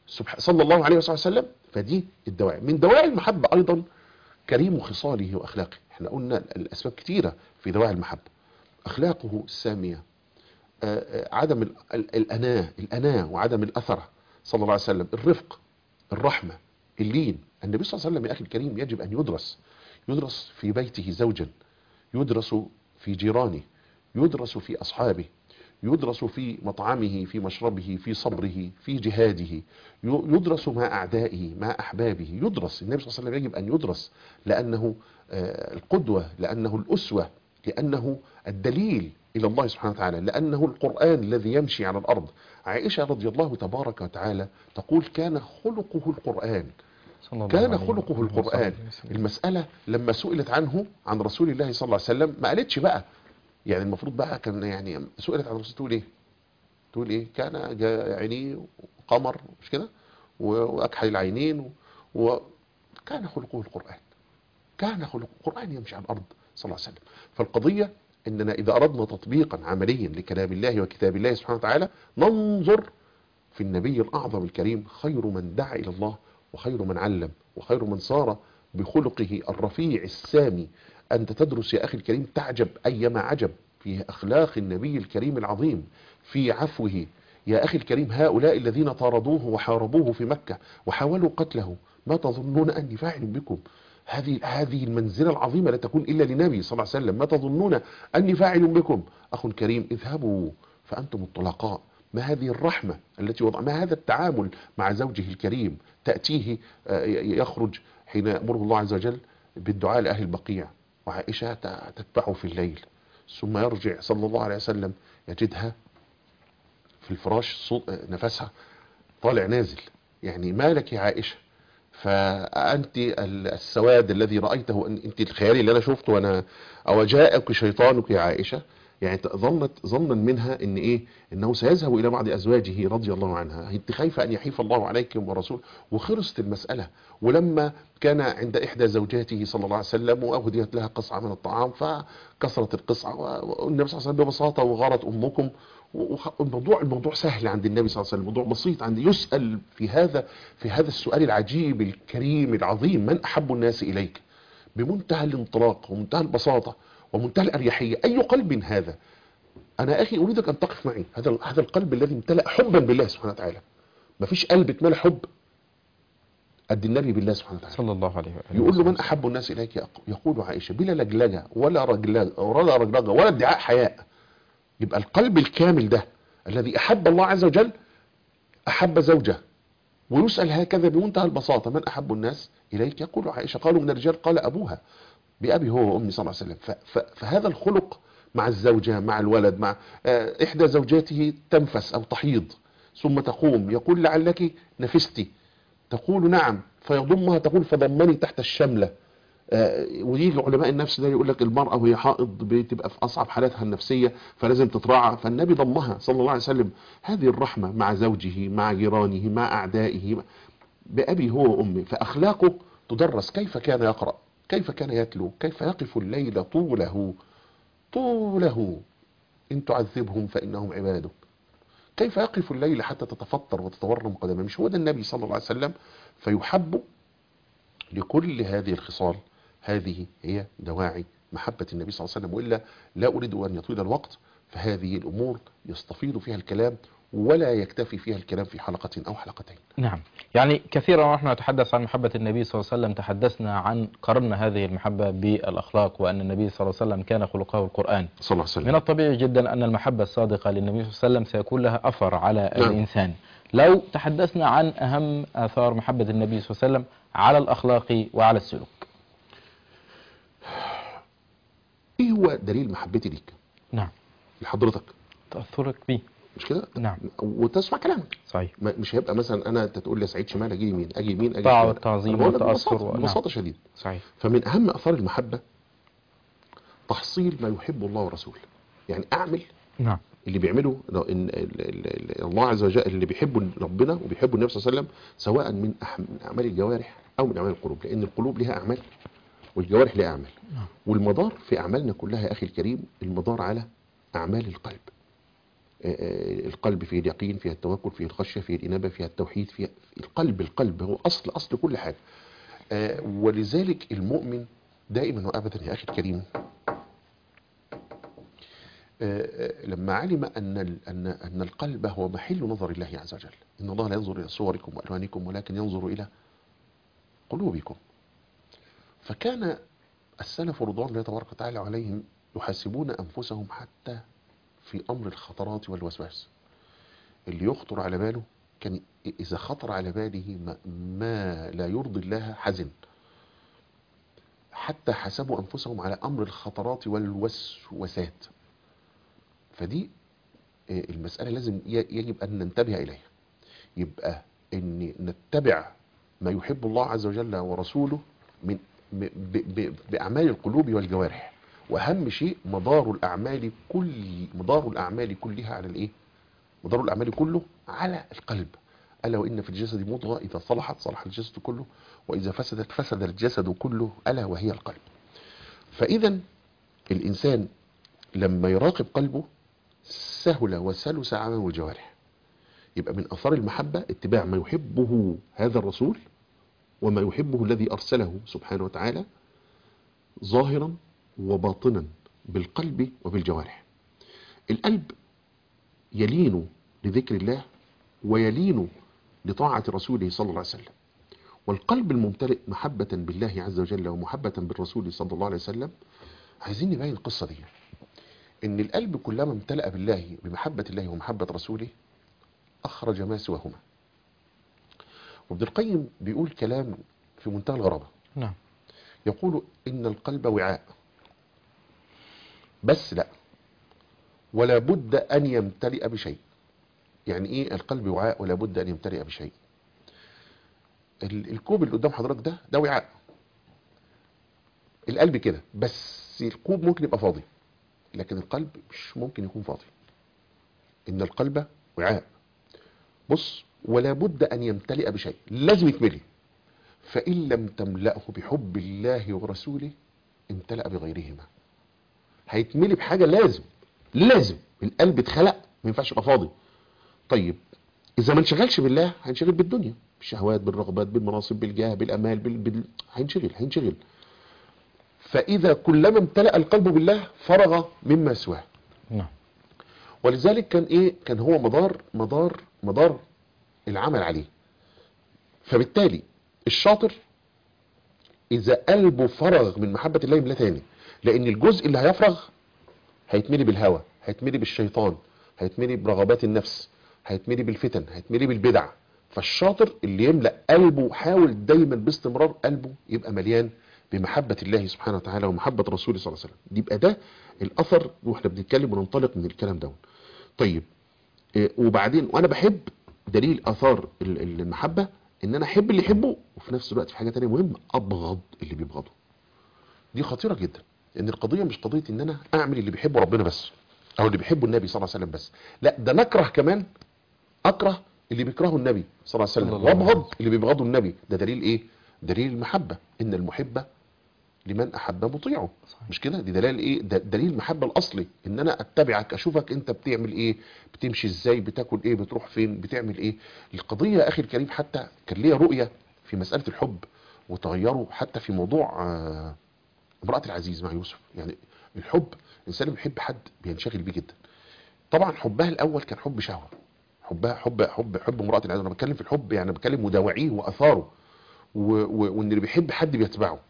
سبح- صلى الله عليه وصحبه وسلم فدي الدواعي من دواعي المحبة أيضا كريم خصاله وأخلاقه احنا قلنا الأسباب كتيرة في دواعي المحبة أخلاقه السامية آه، آه، عدم ال- ال- الأناة الأناة وعدم الأثرة صلى الله عليه وسلم الرفق الرحمة اللين النبي صلى الله عليه وسلم يا أخي الكريم يجب أن يدرس يدرس في بيته زوجا يدرس في جيرانه يدرس في أصحابه يدرس في مطعمه في مشربه في صبره في جهاده ي- يدرس مع أعدائه مع أحبابه يدرس النبي صلى الله عليه وسلم يجب أن يدرس لأنه آه، القدوة لأنه الأسوة لأنه الدليل إلى الله سبحانه وتعالى لأنه القرآن الذي يمشي على الأرض عائشة رضي الله تبارك وتعالى تقول كان خلقه القرآن صلى الله كان عليه خلقه وسلم. القرآن المسألة لما سئلت عنه عن رسول الله صلى الله عليه وسلم ما قالتش بقى يعني المفروض بقى كان يعني سئلت عن الرسول تقول ايه تقول ايه كان جا- عينيه قمر مش كده و- واكحل العينين و- وكان خلقه القرآن كان خلق القرآن يمشي على الأرض صلى الله عليه وسلم فالقضية أننا إذا أردنا تطبيقا عمليا لكلام الله وكتاب الله سبحانه وتعالى ننظر في النبي الأعظم الكريم خير من دعا إلى الله وخير من علم وخير من صار بخلقه الرفيع السامي أنت تدرس يا أخي الكريم تعجب أيما عجب في أخلاق النبي الكريم العظيم في عفوه يا أخي الكريم هؤلاء الذين طاردوه وحاربوه في مكة وحاولوا قتله ما تظنون أني فاعل بكم هذه هذه المنزلة العظيمة لا تكون إلا لنبي صلى الله عليه وسلم ما تظنون أني فاعل بكم أخ كريم اذهبوا فأنتم الطلقاء ما هذه الرحمة التي وضع ما هذا التعامل مع زوجه الكريم تأتيه آه، يخرج حين يأمره الله عز وجل بالدعاء لأهل البقيع وعائشة ت- تتبعه في الليل ثم يرجع صلى الله عليه وسلم يجدها في الفراش صوت آه، نفسها طالع نازل يعني مالك يا عائشة فأنت ال- السواد الذي رأيته أن- أنت الخيال اللي أنا شفته وأنا أو جاءك شيطانك يا عائشة يعني ظنت ظنا منها ان ايه انه سيذهب الى بعض ازواجه رضي الله عنها انت خايفه ان يحيف الله عليكم ورسوله وخلصت المساله ولما كان عند احدى زوجاته صلى الله عليه وسلم واهديت لها قصعه من الطعام فكسرت القصعه والنبي صلى الله عليه وسلم ببساطه وغارت امكم والموضوع الموضوع سهل عند النبي صلى الله عليه وسلم الموضوع بسيط عند يسال في هذا في هذا السؤال العجيب الكريم العظيم من احب الناس اليك بمنتهى الانطلاق ومنتهى البساطه ومنتهى الاريحيه اي قلب هذا انا اخي اريدك ان تقف معي هذا هذا القلب الذي امتلأ حبا بالله سبحانه وتعالى مفيش قلب اتملأ حب قد النبي بالله سبحانه وتعالى صلى الله عليه وآله يقول له وسلم. من احب الناس اليك يق- يقول عائشه بلا لجلجه ولا رجلجه ولا رجلجه ولا ادعاء حياء يبقى القلب الكامل ده الذي احب الله عز وجل احب زوجه ويسال هكذا بمنتهى البساطه من احب الناس اليك يقول عائشه قالوا من الرجال قال ابوها بأبي هو وأمي صلى الله عليه وسلم ف- ف- فهذا الخلق مع الزوجة مع الولد مع آه، إحدى زوجاته تنفس أو تحيض ثم تقوم يقول لعلك نفستي تقول نعم فيضمها تقول فضمني تحت الشملة آه، ويجي علماء النفس ده يقول لك المرأة وهي حائض بتبقى في أصعب حالاتها النفسية فلازم تتراعى فالنبي ضمها صلى الله عليه وسلم هذه الرحمة مع زوجه مع جيرانه مع أعدائه بأبي هو وأمي فأخلاقه تدرس كيف كان يقرأ كيف كان يتلو كيف يقف الليل طوله طوله إن تعذبهم فإنهم عبادك كيف يقف الليل حتى تتفطر وتتورم قدمه مش هو ده النبي صلى الله عليه وسلم فيحب لكل هذه الخصال هذه هي دواعي محبة النبي صلى الله عليه وسلم وإلا لا أريد أن يطيل الوقت فهذه الأمور يستفيض فيها الكلام ولا يكتفي فيها الكلام في حلقة أو حلقتين نعم يعني كثيرا ونحن نتحدث عن محبة النبي صلى الله عليه وسلم تحدثنا عن قرن هذه المحبة بالأخلاق وأن النبي صلى الله عليه وسلم كان خلقه القرآن صلى الله عليه وسلم من الطبيعي جدا أن المحبة الصادقة للنبي صلى الله عليه وسلم سيكون لها أثر على نعم. الإنسان لو تحدثنا عن أهم آثار محبة النبي صلى الله عليه وسلم على الأخلاق وعلى السلوك إيه هو دليل محبتي ليك نعم لحضرتك تأثرك به مش كده نعم وتسمع كلامك صحيح ما- مش هيبقى مثلا انا انت تقول لي سعيد شمال اجي يمين اجي يمين اجي طاعة شمال. والتعظيم أنا بقول لك والتأثر ببساطة, و- نعم. ببساطه شديده صحيح فمن اهم اثار المحبه تحصيل ما يحب الله ورسوله يعني اعمل نعم اللي بيعمله إن- ال- ال- ال- الله عز وجل اللي بيحبه ربنا وبيحبه النبي صلى الله عليه وسلم سواء من أح- من اعمال الجوارح او من اعمال القلوب لان القلوب لها اعمال والجوارح لها اعمال والمدار في اعمالنا كلها يا اخي الكريم المدار على اعمال القلب آه، القلب فيه اليقين فيها التوكل فيه الخشية فيه الإنابة فيها التوحيد فيها القلب القلب هو أصل أصل كل حاجة آه، ولذلك المؤمن دائما وأبدا يا أخي الكريم آه، آه، لما علم أن ال- أن أن القلب هو محل نظر الله عز وجل إن الله لا ينظر إلى صوركم وألوانكم ولكن ينظر إلى قلوبكم فكان السلف رضوان الله تبارك وتعالى عليهم يحاسبون أنفسهم حتى في أمر الخطرات والوسواس اللي يخطر على باله كان إذا خطر على باله ما, ما لا يرضي الله حزن حتى حسبوا أنفسهم على أمر الخطرات والوسوسات فدي آه، المسألة لازم ي- يجب أن ننتبه إليها يبقى أن نتبع ما يحب الله عز وجل ورسوله من ب- ب- ب- بأعمال القلوب والجوارح وأهم شيء مدار الأعمال كل مدار الأعمال كلها على الإيه؟ مدار الأعمال كله على القلب ألا وإن في الجسد مضغة إذا صلحت صلح الجسد كله وإذا فسدت فسد الجسد كله ألا وهي القلب فإذا الإنسان لما يراقب قلبه سهل وسلس عمل الجوارح يبقى من أثار المحبة اتباع ما يحبه هذا الرسول وما يحبه الذي أرسله سبحانه وتعالى ظاهرا وباطنا بالقلب وبالجوارح القلب يلين لذكر الله ويلين لطاعة رسوله صلى الله عليه وسلم والقلب الممتلئ محبة بالله عز وجل ومحبة بالرسول صلى الله عليه وسلم عايزين نبين القصة دي ان القلب كلما امتلأ بالله بمحبة الله ومحبة رسوله اخرج ما سواهما وابن القيم بيقول كلام في منتهى الغرابة نعم يقول ان القلب وعاء بس لا ولا بد ان يمتلئ بشيء يعني ايه القلب وعاء ولا بد ان يمتلئ بشيء ال- الكوب اللي قدام حضرتك ده ده وعاء القلب كده بس الكوب ممكن يبقى فاضي لكن القلب مش ممكن يكون فاضي ان القلب وعاء بص ولا بد ان يمتلئ بشيء لازم يتملي فان لم تملأه بحب الله ورسوله امتلأ بغيرهما هيتملي بحاجة لازم لازم القلب اتخلق ما ينفعش يبقى فاضي طيب اذا ما انشغلش بالله هينشغل بالدنيا بالشهوات بالرغبات بالمناصب بالجاه بالامال بال... بال... هينشغل هينشغل فاذا كلما امتلأ القلب بالله فرغ مما سواه نعم ولذلك كان ايه كان هو مدار مدار مدار العمل عليه فبالتالي الشاطر اذا قلبه فرغ من محبة الله يملاه تاني لان الجزء اللي هيفرغ هيتملي بالهوى هيتملي بالشيطان هيتملي برغبات النفس هيتملي بالفتن هيتملي بالبدع فالشاطر اللي يملأ قلبه حاول دايما باستمرار قلبه يبقى مليان بمحبة الله سبحانه وتعالى ومحبة رسوله صلى الله عليه وسلم يبقى ده الأثر واحنا بنتكلم وننطلق من الكلام ده طيب إيه، وبعدين وانا بحب دليل اثار ال- ال- المحبة ان انا احب اللي يحبه وفي نفس الوقت في حاجة تانية مهمة ابغض اللي بيبغضه دي خطيرة جدا ان القضية مش قضية ان انا اعمل اللي بيحبه ربنا بس او اللي بيحبه النبي صلى الله عليه وسلم بس لا ده نكره كمان اكره اللي بيكرهه النبي صلى الله عليه وسلم صلى الله عليه وابغض اللي بيبغضه النبي ده دليل ايه دليل المحبة ان المحبة لمن احب مطيعه صحيح. مش كده دي دليل ايه ده دليل المحبه الاصلي ان انا اتبعك اشوفك انت بتعمل ايه بتمشي ازاي بتاكل ايه بتروح فين بتعمل ايه القضيه يا اخي الكريم حتى كان ليا رؤيه في مساله الحب وتغيروا حتى في موضوع آه، امراه العزيز مع يوسف يعني الحب الانسان اللي بيحب حد بينشغل بيه جدا طبعا حبها الاول كان حب شهوه حبها حب حب حب امراه العزيز انا بتكلم في الحب يعني بتكلم مداوعيه واثاره و- و- وان اللي بيحب حد بيتبعه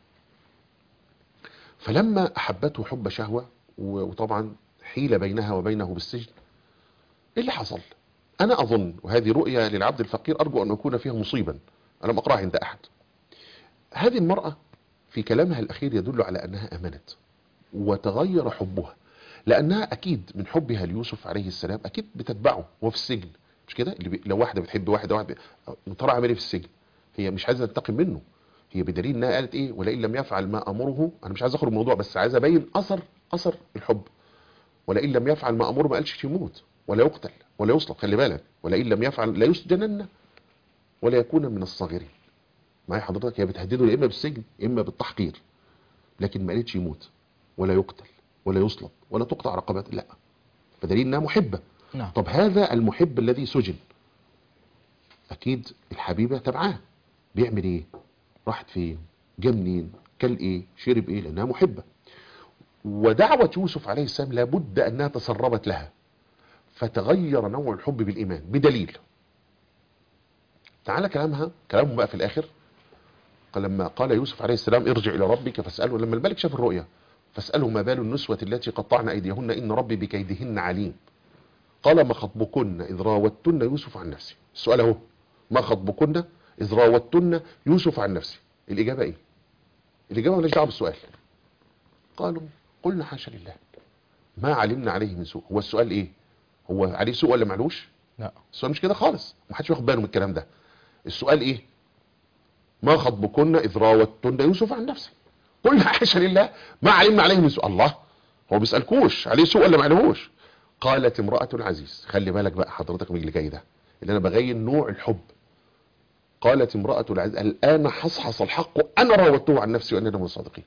فلما أحبته حب شهوة و- وطبعا حيل بينها وبينه بالسجن إيه اللي حصل أنا أظن وهذه رؤية للعبد الفقير أرجو أن أكون فيها مصيبا أنا لم أقرأها عند أحد هذه المرأة في كلامها الأخير يدل على أنها أمنت وتغير حبها لأنها أكيد من حبها ليوسف عليه السلام أكيد بتتبعه وهو في السجن مش كده اللي بي... لو واحدة بتحب واحدة واحد بي... ترى عمل إيه في السجن هي مش عايزة تنتقم منه هي بدليل انها قالت ايه ولئن لم يفعل ما امره انا مش عايز اخرج من الموضوع بس عايز ابين اثر اثر الحب ولئن لم يفعل ما امره ما قالش يموت ولا يقتل ولا يصلب خلي بالك ولئن لم يفعل لا يسجنن ولا يكون من الصاغرين معايا حضرتك هي بتهدده يا اما بالسجن يا اما بالتحقير لكن ما قالتش يموت ولا يقتل ولا يصلب ولا تقطع رقبات لا فدليل انها محبه نعم طب هذا المحب الذي سجن اكيد الحبيبه تبعاه بيعمل ايه راحت فين جه منين كل ايه شرب ايه لانها محبه ودعوه يوسف عليه السلام لابد انها تسربت لها فتغير نوع الحب بالايمان بدليل تعالى كلامها كلامه بقى في الاخر قال لما قال يوسف عليه السلام ارجع الى ربك فاساله لما الملك شاف الرؤيا فاساله ما بال النسوه التي قطعن ايديهن ان ربي بكيدهن عليم قال ما خطبكن إذ راوتن يوسف عن نفسه السؤال اهو ما خطبكن إذ راوتن يوسف عن نفسه الإجابة إيه الإجابة مالهاش دعوه بالسؤال قالوا قلنا حاشا لله ما علمنا عليه من سوء هو السؤال إيه هو عليه سوء ولا معلوش لا السؤال مش كده خالص ما حدش واخد باله من الكلام ده السؤال إيه ما خطبكن إذ راوتن يوسف عن نفسه قلنا حاشا لله ما علمنا عليه من سوء الله هو بيسألكوش عليه سوء ولا معلوش قالت امرأة العزيز خلي بالك بقى حضرتك من اللي جاي ده اللي انا بغين نوع الحب قالت امرأة العزيز الآن حصحص الحق أنا راودته عن نفسي وأننا من الصادقين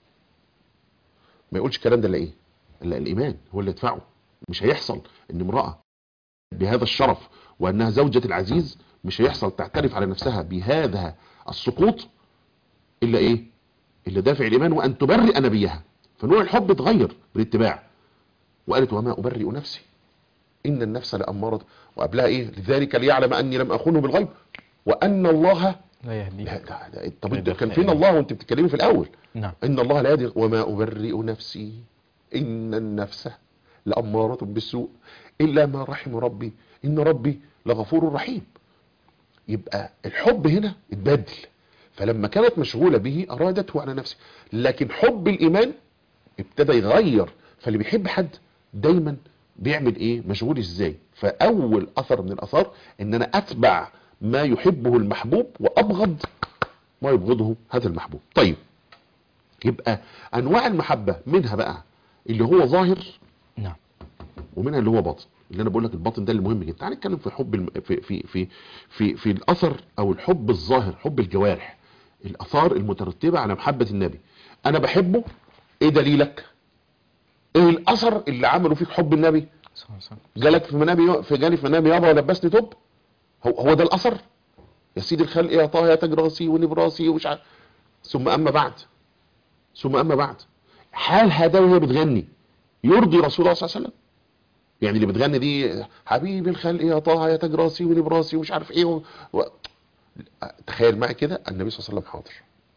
ما يقولش الكلام ده الا ايه الا الايمان هو اللي يدفعه مش هيحصل ان امرأة بهذا الشرف وانها زوجة العزيز مش هيحصل تعترف على نفسها بهذا السقوط الا ايه الا دافع الايمان وان تبرئ نبيها فنوع الحب اتغير بالاتباع وقالت وما ابرئ نفسي ان النفس لاماره وقبلها ايه لذلك ليعلم اني لم اخونه بالغيب وان الله لا يهديه لا ده ده طب لا انت كان يدخل فين الله وانت بتتكلمي في الاول نعم ان الله لا يهدي وما ابرئ نفسي ان النفس لاماره بالسوء الا ما رحم ربي ان ربي لغفور رحيم يبقى الحب هنا اتبدل فلما كانت مشغولة به أرادته على نفسه لكن حب الإيمان ابتدى يغير فاللي بيحب حد دايما بيعمل ايه مشغول ازاي فأول أثر من الأثار ان أنا أتبع ما يحبه المحبوب وأبغض ما يبغضه هذا المحبوب طيب يبقى أنواع المحبة منها بقى اللي هو ظاهر نعم ومنها اللي هو باطن اللي انا بقول لك الباطن ده اللي مهم جدا تعال نتكلم في حب الم... في في في في في الاثر او الحب الظاهر حب الجوارح الاثار المترتبه على محبه النبي انا بحبه ايه دليلك ايه الاثر اللي عمله فيك حب النبي صلى الله عليه وسلم. جالك في منامي في جالي في منامي يابا ولبسني توب هو هو ده الاثر يا سيدي الخلق يا طه يا تاج راسي ونبراسي ومش عارف ثم اما بعد ثم اما بعد حال هذا وهي بتغني يرضي رسول الله صلى الله عليه وسلم يعني اللي بتغني دي حبيبي الخلق يا طه يا تاج راسي ونبراسي ومش عارف ايه و... و... تخيل معي كده النبي صلى الله عليه وسلم حاضر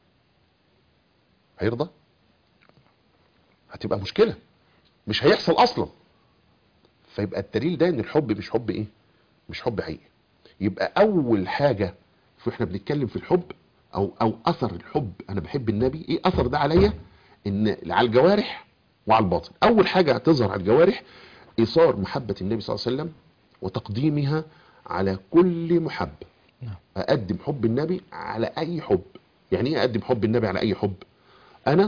هيرضى هتبقى مشكلة مش هيحصل اصلا فيبقى الدليل ده ان الحب مش حب ايه مش حب حقيقي يبقى اول حاجة احنا بنتكلم في الحب او او اثر الحب انا بحب النبي ايه اثر ده عليا ان على الجوارح وعلى الباطن اول حاجة هتظهر على الجوارح ايثار محبة النبي صلى الله عليه وسلم وتقديمها على كل محب نعم. اقدم حب النبي على اي حب يعني ايه اقدم حب النبي على اي حب انا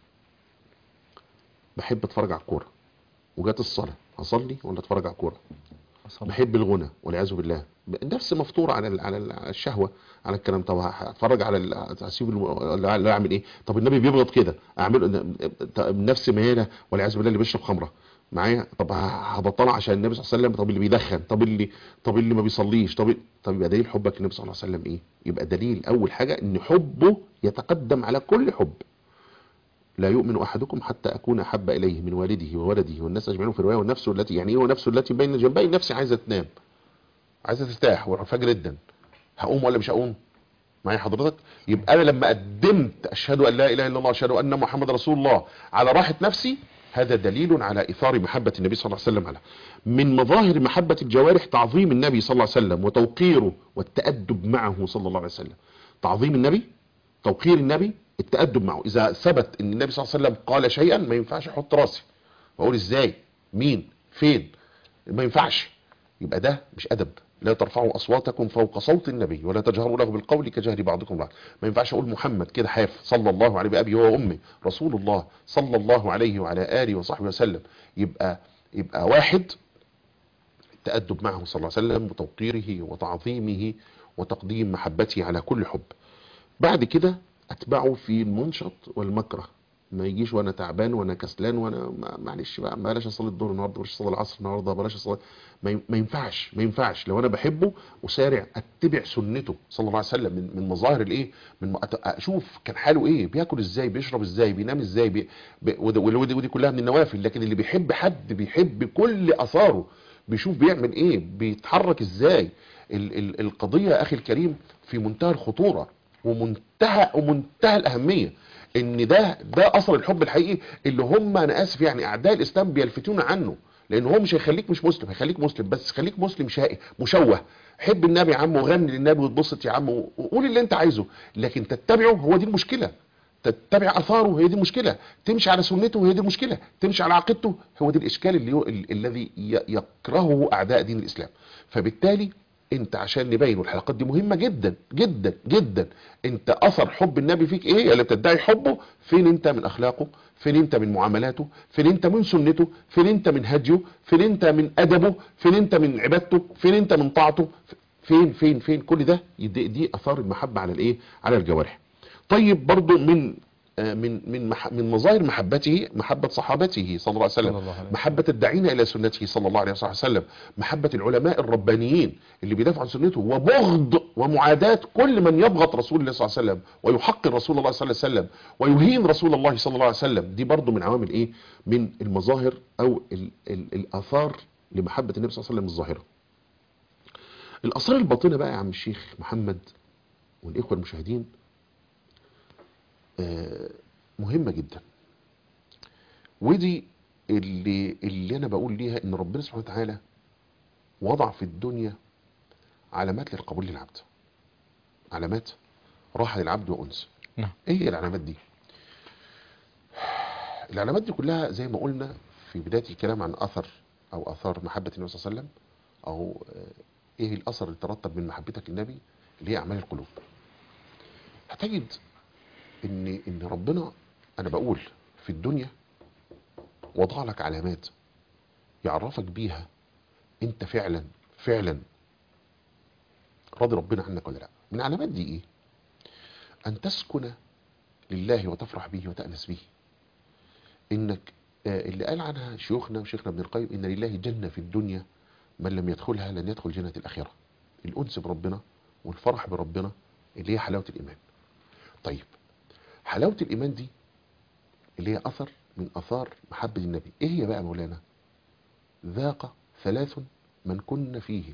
بحب اتفرج على الكوره وجات الصلاه اصلي ولا اتفرج على الكوره صلى بحب الغنى والعياذ بالله نفس مفطوره على ال- على ال- الشهوه على الكلام طب هتفرج على ال- اسيب الم- ولا ولا اعمل ايه طب النبي بيبغض كده اعمل نفس مهانه والعياذ بالله اللي بيشرب خمره معايا طب ه- هبطلها عشان النبي صلى الله عليه وسلم طب اللي بيدخن طب اللي طب اللي ما بيصليش طب طب يبقى دليل حبك للنبي صلى الله عليه وسلم ايه يبقى دليل اول حاجه ان حبه يتقدم على كل حب لا يؤمن احدكم حتى اكون احب اليه من والده وولده والناس اجمعين في روايه والنفس التي يعني ايه والنفس التي بين جنبي نفسي عايزه تنام عايزه ترتاح والفجر جدا هقوم ولا مش هقوم معايا حضرتك يبقى انا لما قدمت اشهد ان لا اله الا الله اشهد ان محمد رسول الله على راحه نفسي هذا دليل على اثار محبه النبي صلى الله عليه وسلم على من مظاهر محبه الجوارح تعظيم النبي صلى الله عليه وسلم وتوقيره والتادب معه صلى الله عليه وسلم تعظيم النبي توقير النبي التأدب معه إذا ثبت أن النبي صلى الله عليه وسلم قال شيئا ما ينفعش أحط راسي وأقول إزاي مين فين ما ينفعش يبقى ده مش أدب لا ترفعوا أصواتكم فوق صوت النبي ولا تجهروا له بالقول كجهر بعضكم بعض ما ينفعش أقول محمد كده حاف صلى الله عليه بأبي وأمي رسول الله صلى الله عليه وعلى آله وصحبه وسلم يبقى يبقى واحد التأدب معه صلى الله عليه وسلم وتوقيره وتعظيمه وتقديم محبته على كل حب بعد كده اتبعه في المنشط والمكره ما يجيش وانا تعبان وانا كسلان وانا ما- معلش بقى بلاش اصلي الظهر النهارده بلاش اصلي العصر النهارده بلاش اصلي ما ي- ما ينفعش ما ينفعش لو انا بحبه وسارع اتبع سنته صلى الله عليه وسلم من من مظاهر الايه من م- أت- اشوف كان حاله ايه بياكل ازاي بيشرب ازاي بينام ازاي بي ب- وده- ودي, ودي كلها من النوافل لكن اللي بيحب حد بيحب كل اثاره بيشوف بيعمل ايه بيتحرك ازاي ال ال القضيه يا اخي الكريم في منتهى الخطوره ومنتهى ومنتهى الاهميه ان ده ده اثر الحب الحقيقي اللي هم انا اسف يعني اعداء الاسلام بيلفتون عنه لان هو مش هيخليك مش مسلم هيخليك مسلم بس خليك مسلم شائع مشوه حب النبي يا عم وغني للنبي واتبسط يا عم وقول اللي انت عايزه لكن تتبعه هو دي المشكله تتبع اثاره هي دي المشكله تمشي على سنته هي دي المشكله تمشي على عقيدته هو دي الاشكال اللي هو ال- الذي ي- يكرهه اعداء دين الاسلام فبالتالي انت عشان نبين والحلقات دي مهمه جدا جدا جدا انت اثر حب النبي فيك ايه اللي بتدعي حبه فين انت من اخلاقه فين انت من معاملاته فين انت من سنته فين انت من هديه فين انت من ادبه فين انت من عبادته فين انت من طاعته فين فين فين كل ده دي, دي اثار المحبه على الايه على الجوارح طيب برضو من آه، من من مح من مظاهر محبته محبة صحابته صلى الله عليه وسلم صلى الله عليه وسلم. محبة الداعين إلى سنته صلى الله عليه وسلم محبة العلماء الربانيين اللي بيدافعوا عن سنته وبغض ومعاداة كل من يبغض رسول الله صلى الله عليه وسلم ويحقر رسول الله صلى الله عليه وسلم ويهين رسول الله صلى الله عليه وسلم دي برضو من عوامل إيه من المظاهر أو ال ال الآثار لمحبة النبي صلى الله عليه وسلم الظاهرة الآثار الباطنة بقى يا عم الشيخ محمد والإخوة المشاهدين آه، مهمة جدا ودي اللي اللي انا بقول ليها ان ربنا سبحانه وتعالى وضع في الدنيا علامات للقبول للعبد علامات راحة للعبد وأنس نعم. ايه هي العلامات دي العلامات دي كلها زي ما قلنا في بداية الكلام عن أثر أو أثار محبة النبي صلى الله عليه وسلم أو آه، إيه الأثر اللي ترتب من محبتك للنبي اللي هي أعمال القلوب هتجد إن إن ربنا أنا بقول في الدنيا وضع لك علامات يعرفك بيها أنت فعلا فعلا راضي ربنا عنك ولا لا من العلامات دي إيه أن تسكن لله وتفرح به وتأنس به انك آه، اللي قال عنها شيوخنا وشيخنا ابن القيم ان لله جنة في الدنيا من لم يدخلها لن يدخل جنة الآخرة الأنس بربنا والفرح بربنا اللي هي حلاوة الإيمان طيب حلاوة الإيمان دي اللي هي أثر من أثار محبة النبي إيه هي بقى مولانا ذاق ثلاث من كن فيه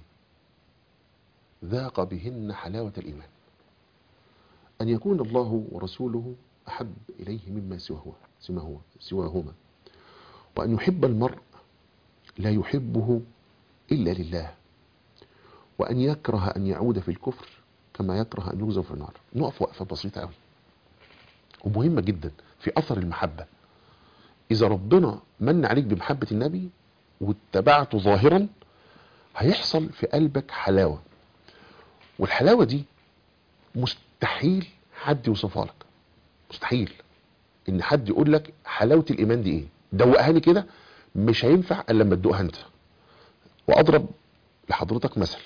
ذاق بهن حلاوة الإيمان أن يكون الله ورسوله أحب إليه مما سواه سواه سواهما وأن يحب المرء لا يحبه إلا لله وأن يكره أن يعود في الكفر كما يكره أن يغزو في النار نقف وقفة بسيطة قوي ومهمة جدا في أثر المحبة إذا ربنا من عليك بمحبة النبي واتبعته ظاهرا هيحصل في قلبك حلاوة والحلاوة دي مستحيل حد يوصفها لك مستحيل ان حد يقول لك حلاوه الايمان دي ايه دوقها لي كده مش هينفع الا لما تدوقها انت واضرب لحضرتك مثل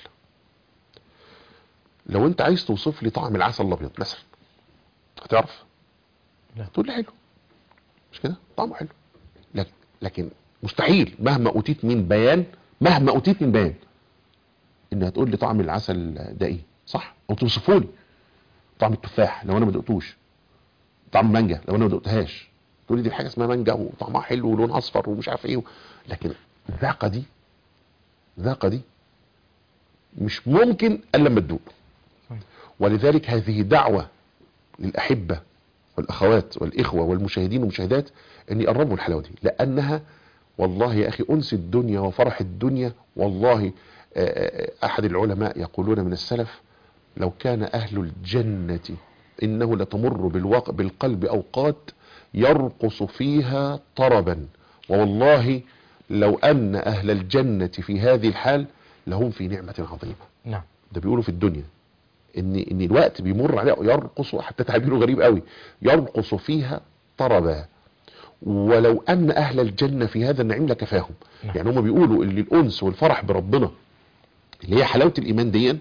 لو انت عايز توصف لي طعم العسل الابيض مثلا هتعرف لا. تقول لي حلو مش كده طعمه حلو لكن لكن مستحيل مهما اوتيت من بيان مهما اوتيت من بيان ان هتقول لي طعم العسل ده ايه صح او توصفه لي طعم التفاح لو انا ما دقتوش طعم مانجا لو انا ما دقتهاش تقول لي دي حاجه اسمها مانجا وطعمها حلو ولون اصفر ومش عارف ايه لكن الذاقه دي الذاقه دي مش ممكن الا لما تدوق صحيح. ولذلك هذه دعوه للاحبه والاخوات والاخوه والمشاهدين والمشاهدات ان يقربوا الحلاوه دي لانها والله يا اخي انس الدنيا وفرح الدنيا والله آه، آه، احد العلماء يقولون من السلف لو كان اهل الجنه انه لتمر بالوق... بالقلب اوقات يرقص فيها طربا ووالله لو ان اهل الجنه في هذه الحال لهم في نعمه عظيمه نعم ده بيقولوا في الدنيا ان ان الوقت بيمر عليه يرقص حتى تعبيره غريب قوي يرقص فيها طربا ولو ان اهل الجنه في هذا النعيم لكفاهم نعم. يعني هم بيقولوا ان الانس والفرح بربنا اللي هي حلاوه الايمان دي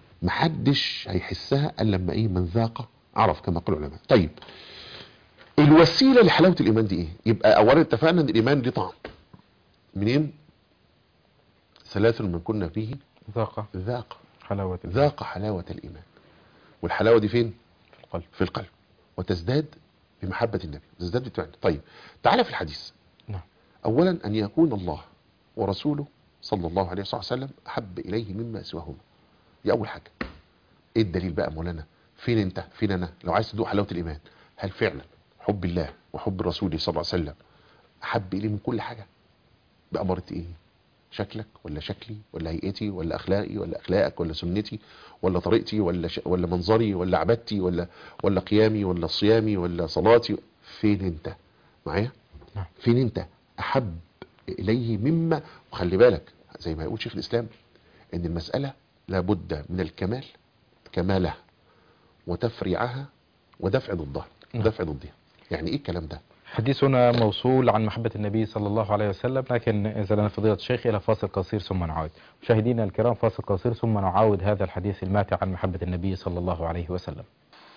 محدش هيحسها الا لما ايه من ذاق عرف كما قال العلماء طيب الوسيله لحلاوه الايمان دي ايه يبقى اولا اتفقنا ان الايمان دي طعم منين ثلاث من كنا فيه ذاق ذاق حلاوة ذاق حلاوه الايمان والحلاوه دي فين في القلب في القلب وتزداد بمحبه النبي تزداد بالفعل طيب تعالى في الحديث نعم اولا ان يكون الله ورسوله صلى الله عليه وسلم احب اليه مما سواهما دي اول حاجه ايه الدليل بقى مولانا فين انت فين انا لو عايز تدوق حلاوه الايمان هل فعلا حب الله وحب الرسول صلى الله عليه وسلم احب اليه من كل حاجه بأمارة ايه شكلك ولا شكلي ولا هيئتي ولا اخلاقي ولا اخلاقك ولا سنتي ولا طريقتي ولا ش... ولا منظري ولا عبادتي ولا ولا قيامي ولا صيامي ولا صلاتي فين انت معايا نعم. فين انت احب اليه مما وخلي بالك زي ما يقول شيخ الاسلام ان المساله لابد من الكمال كمالها وتفريعها ودفع ضدها نعم. دفع ضدها يعني ايه الكلام ده حديثنا موصول عن محبة النبي صلى الله عليه وسلم لكن إذا لنا فضيلة الشيخ إلى فاصل قصير ثم نعود مشاهدينا الكرام فاصل قصير ثم نعاود هذا الحديث الماتع عن محبة النبي صلى الله عليه وسلم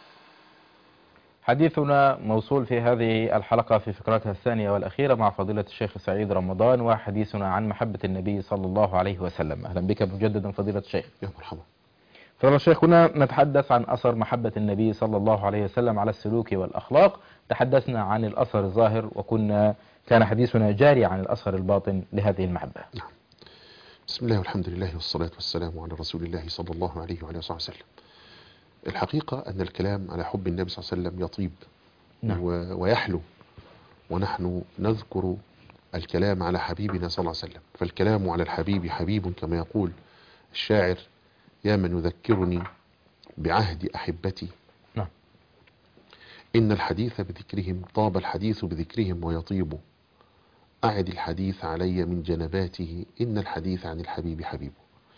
حديثنا موصول في هذه الحلقة في فقرتها الثانية والأخيرة مع فضيلة الشيخ سعيد رمضان وحديثنا عن محبة النبي صلى الله عليه وسلم أهلا بك مجددا فضيلة الشيخ يا مرحبا فضل الشيخ هنا نتحدث عن أثر محبة النبي صلى الله عليه وسلم على السلوك والأخلاق تحدثنا عن الأثر الظاهر وكنا كان حديثنا جاري عن الأثر الباطن لهذه المحبة بسم الله والحمد لله والصلاة والسلام على رسول الله صلى الله عليه وعلى صحبه وسلم الحقيقة أن الكلام على حب النبي صلى الله عليه وسلم يطيب نعم. و- ويحلو ونحن نذكر الكلام على حبيبنا صلى الله عليه وسلم فالكلام على الحبيب حبيب كما يقول الشاعر يا من يذكرني بعهد أحبتي نعم. إن الحديث بذكرهم طاب الحديث بذكرهم ويطيب أعد الحديث علي من جنباته إن الحديث عن الحبيب حبيب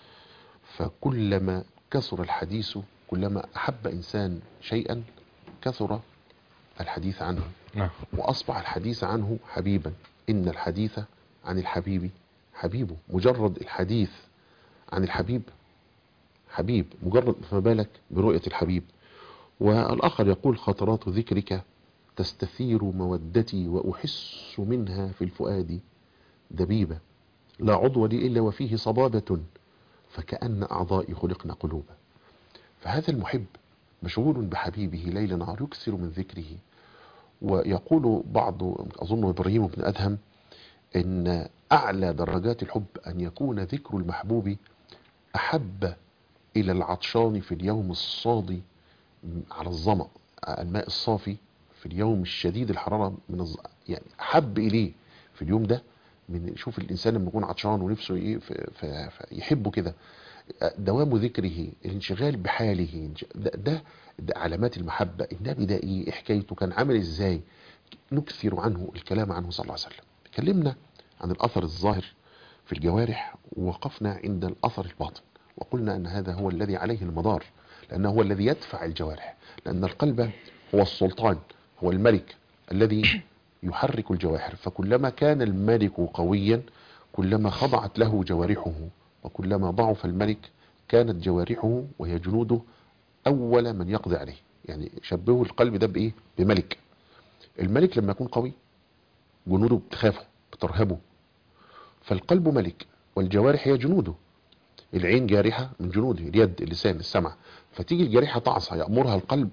فكلما كثر الحديث كلما أحب إنسان شيئا كثر الحديث عنه نعم وأصبح الحديث عنه حبيبا إن الحديث عن الحبيب حبيبه مجرد الحديث عن الحبيب حبيب مجرد فما بالك برؤية الحبيب والآخر يقول خطرات ذكرك تستثير مودتي وأحس منها في الفؤاد دبيبة لا عضو لي إلا وفيه صبابة فكأن أعضائي خلقن قلوبا فهذا المحب مشغول بحبيبه ليل نهار يكثر من ذكره ويقول بعض أظن إبراهيم بن أدهم إن أعلى درجات الحب أن يكون ذكر المحبوب أحب إلى العطشان في اليوم الصادي على الظمأ الماء الصافي في اليوم الشديد الحرارة من الز... يعني أحب إليه في اليوم ده من شوف الإنسان لما يكون عطشان ونفسه إيه ف... ف... ف... يحبه كده دوام ذكره الانشغال بحاله ده, ده, ده علامات المحبة النبي ده إيه إيه حكايته كان عامل إزاي نكثر عنه الكلام عنه صلى الله عليه وسلم تكلمنا عن الأثر الظاهر في الجوارح ووقفنا عند الأثر الباطن وقلنا أن هذا هو الذي عليه المدار لأنه هو الذي يدفع الجوارح لأن القلب هو السلطان هو الملك الذي يحرك الجواهر فكلما كان الملك قويا كلما خضعت له جوارحه وكلما ضعف الملك كانت جوارحه وهي جنوده أول من يقضي عليه يعني شبهوا القلب ده بإيه بملك الملك لما يكون قوي جنوده بتخافه بترهبه فالقلب ملك والجوارح هي جنوده العين جارحة من جنوده اليد اللسان السمع فتيجي الجارحة تعصى يأمرها القلب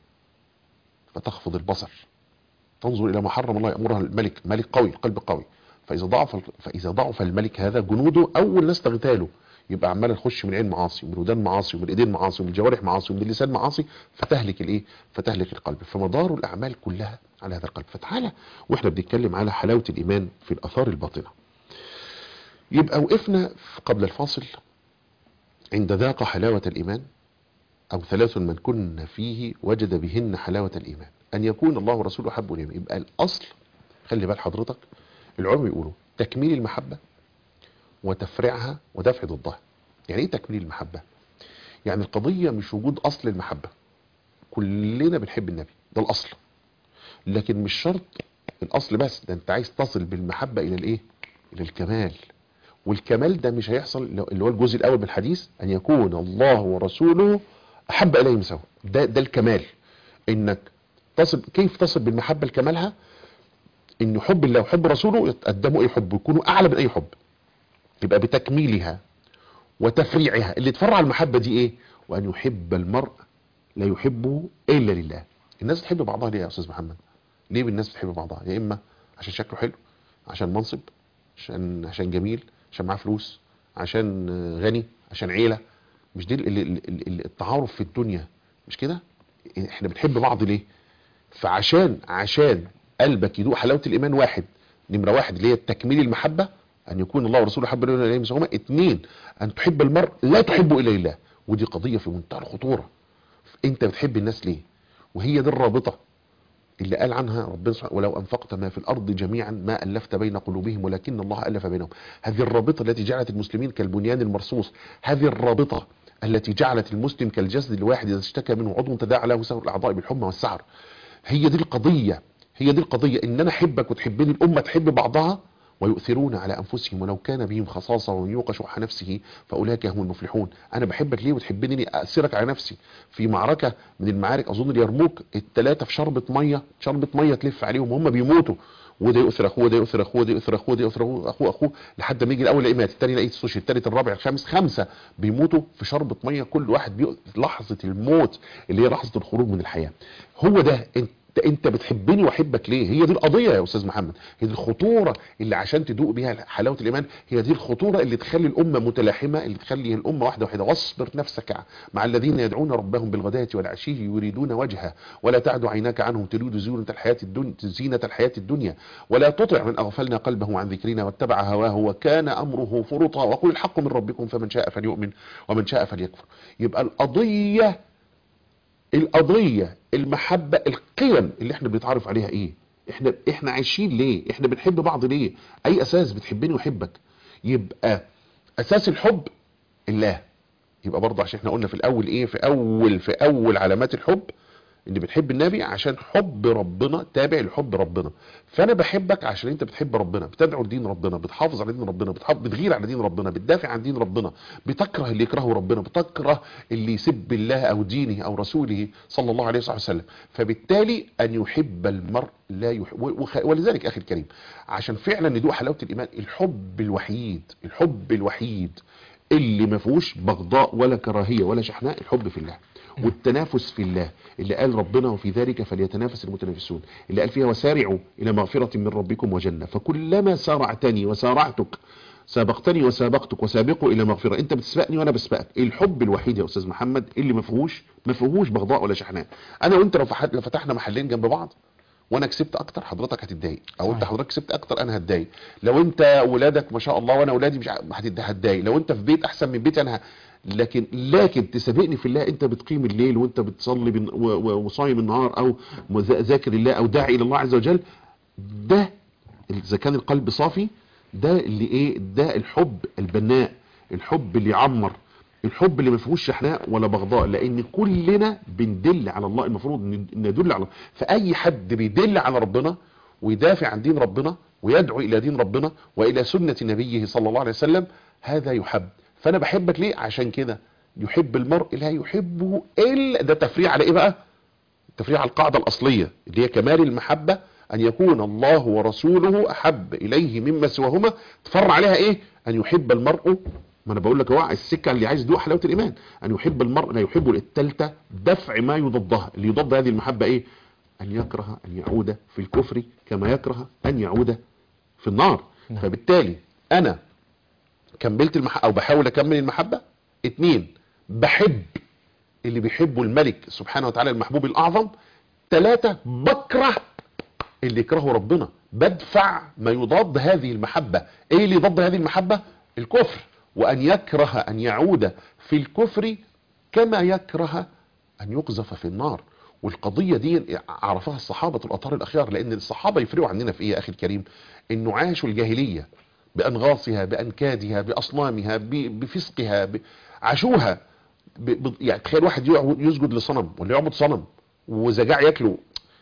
فتخفض البصر تنظر إلى ما حرم الله يأمرها الملك ملك قوي القلب قوي فإذا ضعف فإذا ضعف الملك هذا جنوده أول ناس تغتاله يبقى عمال تخش من العين معاصي ومن الودان معاصي ومن الايدين معاصي ومن الجوارح معاصي ومن اللسان معاصي فتهلك الايه فتهلك القلب فمدار الاعمال كلها على هذا القلب فتعالى واحنا بنتكلم على حلاوه الايمان في الاثار الباطنه يبقى وقفنا قبل الفاصل عند ذاق حلاوه الايمان او ثلاث من كن فيه وجد بهن حلاوه الايمان ان يكون الله ورسوله حب اليمين يبقى الاصل خلي بال حضرتك العلماء يقولوا تكميل المحبه وتفريعها ودفع ضدها يعني ايه تكميل المحبة يعني القضية مش وجود اصل المحبة كلنا بنحب النبي ده الاصل لكن مش شرط الاصل بس ده انت عايز تصل بالمحبة الى الايه الى الكمال والكمال ده مش هيحصل اللي هو الجزء الاول من الحديث ان يكون الله ورسوله احب اليه من سوا ده ده الكمال انك تصل كيف تصل بالمحبة لكمالها ان حب الله وحب رسوله يتقدموا اي حب يكونوا اعلى من اي حب يبقى بتكميلها وتفريعها اللي تفرع المحبة دي ايه وان يحب المرء لا يحبه الا لله الناس بتحب بعضها ليه يا استاذ محمد ليه الناس بتحب بعضها يا اما عشان شكله حلو عشان منصب عشان عشان جميل عشان معاه فلوس عشان آه، غني عشان عيلة مش دي ال- ال- ال- ال- التعارف في الدنيا مش كده احنا بنحب بعض ليه فعشان عشان قلبك يدوق حلاوة الإيمان واحد نمرة واحد اللي هي تكميل المحبة أن يكون الله ورسوله حب إليه إليه مسهومة اتنين أن تحب المرء لا تحبه إلا لله ودي قضية في منتهى الخطورة أنت بتحب الناس ليه وهي دي الرابطة اللي قال عنها ربنا سبحانه ولو أنفقت ما في الأرض جميعا ما ألفت بين قلوبهم ولكن الله ألف بينهم هذه الرابطة التي جعلت المسلمين كالبنيان المرصوص هذه الرابطة التي جعلت المسلم كالجسد الواحد إذا اشتكى منه عضو تداعى له سائر الأعضاء بالحمى والسعر هي دي القضية هي دي القضية ان انا احبك وتحبني الامة تحب بعضها ويؤثرون على انفسهم ولو كان بهم خصاصة ومن يوق شح نفسه فاولئك هم المفلحون انا بحبك ليه وتحبني ليه اثرك على نفسي في معركة من المعارك اظن اليرموك الثلاثة في شربة مية شربة مية تلف عليهم هم بيموتوا وده يؤثر اخوه وده يؤثر اخوه وده يؤثر اخوه وده يؤثر اخوه اخوه اخوه لحد ما يجي الاول يلاقيه مات الثاني يلاقيه السوشي الثالث الرابع الخامس خمسه بيموتوا في شربة ميه كل واحد بيؤ... لحظه الموت اللي هي لحظه الخروج من الحياه هو ده انت انت بتحبني واحبك ليه هي دي القضيه يا استاذ محمد هي دي الخطوره اللي عشان تدوق بيها حلاوه الايمان هي دي الخطوره اللي تخلي الامه متلاحمه اللي تخلي الامه واحده واحده واصبر نفسك مع الذين يدعون ربهم بالغداة والعشي يريدون وجهه ولا تعد عيناك عنهم تريد زينة الحياة الدنيا زينة الحياة الدنيا ولا تطع من اغفلنا قلبه عن ذكرنا واتبع هواه وكان امره فرطا وقل الحق من ربكم فمن شاء فليؤمن ومن شاء فليكفر يبقى القضيه القضية المحبة القيم اللي احنا بنتعرف عليها ايه احنا احنا عايشين ليه احنا بنحب بعض ليه اي اساس بتحبني وحبك يبقى اساس الحب الله يبقى برضه عشان احنا قلنا في الاول ايه في اول في اول علامات الحب ان بتحب النبي عشان حب ربنا تابع لحب ربنا فانا بحبك عشان انت بتحب ربنا بتدعو لدين ربنا بتحافظ على دين ربنا بتحافظ بتغير على دين ربنا بتدافع عن دين ربنا بتكره اللي يكرهه ربنا بتكره اللي يسب الله او دينه او رسوله صلى الله عليه وسلم فبالتالي ان يحب المرء لا يحب وخ- ولذلك اخي الكريم عشان فعلا ندوق حلاوه الايمان الحب الوحيد الحب الوحيد اللي ما فيهوش بغضاء ولا كراهيه ولا شحناء الحب في الله والتنافس في الله اللي قال ربنا وفي ذلك فليتنافس المتنافسون اللي قال فيها وسارعوا الى مغفره من ربكم وجنه فكلما سارعتني وسارعتك سابقتني وسابقتك وسابقوا الى مغفره انت بتسبقني وانا بسبقك الحب الوحيد يا استاذ محمد اللي ما فيهوش ما فيهوش بغضاء ولا شحناء انا وانت لو فح- لو فتحنا محلين جنب بعض وانا كسبت اكتر حضرتك هتتضايق او انت صحيح. حضرتك كسبت اكتر انا هتضايق لو انت ولادك ما شاء الله وانا ولادي مش ع- هتت- هتضايق لو انت في بيت احسن من بيتي انا ه... لكن لكن تسابقني في الله انت بتقيم الليل وانت بتصلي بن- و- و- وصايم النهار او مذ- ذاكر الله او داعي الى الله عز وجل ده اذا كان القلب صافي ده اللي ايه ده الحب البناء الحب اللي يعمر الحب اللي ما فيهوش شحناء ولا بغضاء لان كلنا بندل على الله المفروض ن- ندل على فاي حد بيدل على ربنا ويدافع عن دين ربنا ويدعو الى دين ربنا والى سنة نبيه صلى الله عليه وسلم هذا يحب فانا بحبك ليه عشان كده يحب المرء لا يحبه الا ده تفريع على ايه بقى تفريع على القاعدة الأصلية اللي هي كمال المحبة أن يكون الله ورسوله أحب إليه مما سواهما تفرع عليها إيه أن يحب المرء ما أنا بقول لك هو السكة اللي عايز يدوق حلاوة الإيمان أن يحب المرء لا يحب التالتة دفع ما يضادها اللي يضاد هذه المحبة إيه أن يكره أن يعود في الكفر كما يكره أن يعود في النار نعم. فبالتالي أنا كملت المحبة أو بحاول أكمل المحبة اتنين بحب اللي بيحبه الملك سبحانه وتعالى المحبوب الأعظم ثلاثة بكره اللي يكرهه ربنا بدفع ما يضاد هذه المحبة ايه اللي يضاد هذه المحبة الكفر وان يكره ان يعود في الكفر كما يكره ان يقذف في النار والقضية دي عرفها الصحابة الأطهار الأخيار لأن الصحابة يفرقوا عننا في إيه يا أخي الكريم إنه عاشوا الجاهلية بأنغاصها بأنكادها بأصنامها ب- بفسقها ب... عاشوها ب... ب... يعني تخيل واحد يقعد يسجد لصنم ولا يعبد صنم وزجاع ياكله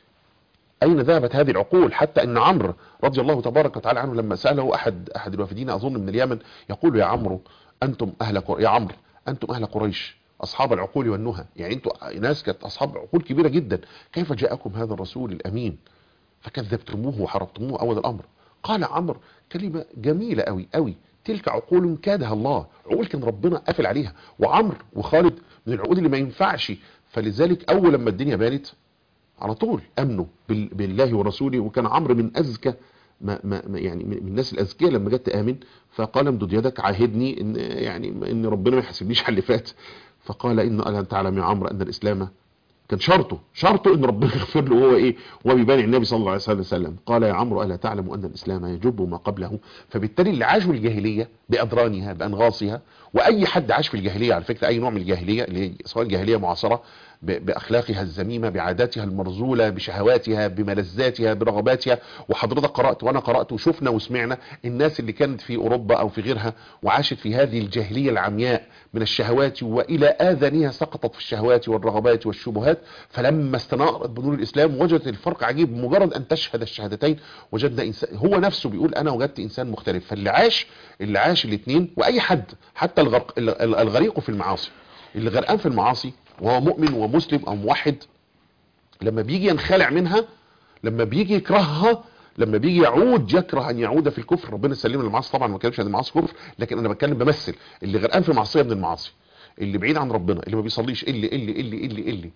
أين ذهبت هذه العقول حتى أن عمرو رضي الله تبارك وتعالى عنه لما سأله أحد أحد الوافدين أظن من اليمن يقول يا عمرو أنتم أهل قر... يا عمرو أنتم أهل قريش اصحاب العقول والنهى يعني انتوا ناس كانت اصحاب عقول كبيره جدا كيف جاءكم هذا الرسول الامين فكذبتموه وحرقتموه اول الامر قال عمرو كلمه جميله قوي قوي تلك عقول كادها الله عقول كان ربنا قافل عليها وعمرو وخالد من العقود اللي ما ينفعش فلذلك اول لما الدنيا بانت على طول امنوا بال- بالله ورسوله وكان عمرو من اذكى ما ما ما- يعني من من الناس الاذكياء لما جت تامن فقال امدد يدك عاهدني ان يعني ان ربنا ما يحاسبنيش على اللي فات فقال ان الا تعلم يا عمرو ان الاسلام كان شرطه شرطه ان ربنا يغفر له وهو ايه وهو بيبايع النبي صلى الله عليه وسلم قال يا عمرو الا تعلم ان الاسلام يجب ما قبله فبالتالي اللي عاشوا الجاهليه باضرانها بانغاصها واي حد عاش في الجاهليه على فكره اي نوع من الجاهليه اللي هي سواء الجاهليه معاصره ب- باخلاقها الذميمه بعاداتها المرذوله بشهواتها بملذاتها برغباتها وحضرتك قرات وانا قرات وشفنا وسمعنا الناس اللي كانت في اوروبا او في غيرها وعاشت في هذه الجاهليه العمياء من الشهوات والى اذانها سقطت في الشهوات والرغبات والشبهات فلما استنارت بنور الاسلام وجدت الفرق عجيب مجرد ان تشهد الشهادتين وجدنا انسان هو نفسه بيقول انا وجدت انسان مختلف فاللي عاش اللي عاش الاثنين واي حد حتى الغرق الغريق في المعاصي اللي غرقان في المعاصي وهو مؤمن ومسلم او موحد لما بيجي ينخلع منها لما بيجي يكرهها لما بيجي يعود يكره ان يعود في الكفر ربنا يسلمنا من المعاصي طبعا ما بتكلمش عن المعاصي كفر لكن انا بتكلم بمثل اللي غرقان في معصيه من المعاصي اللي بعيد عن ربنا اللي ما بيصليش اللي اللي اللي اللي اللي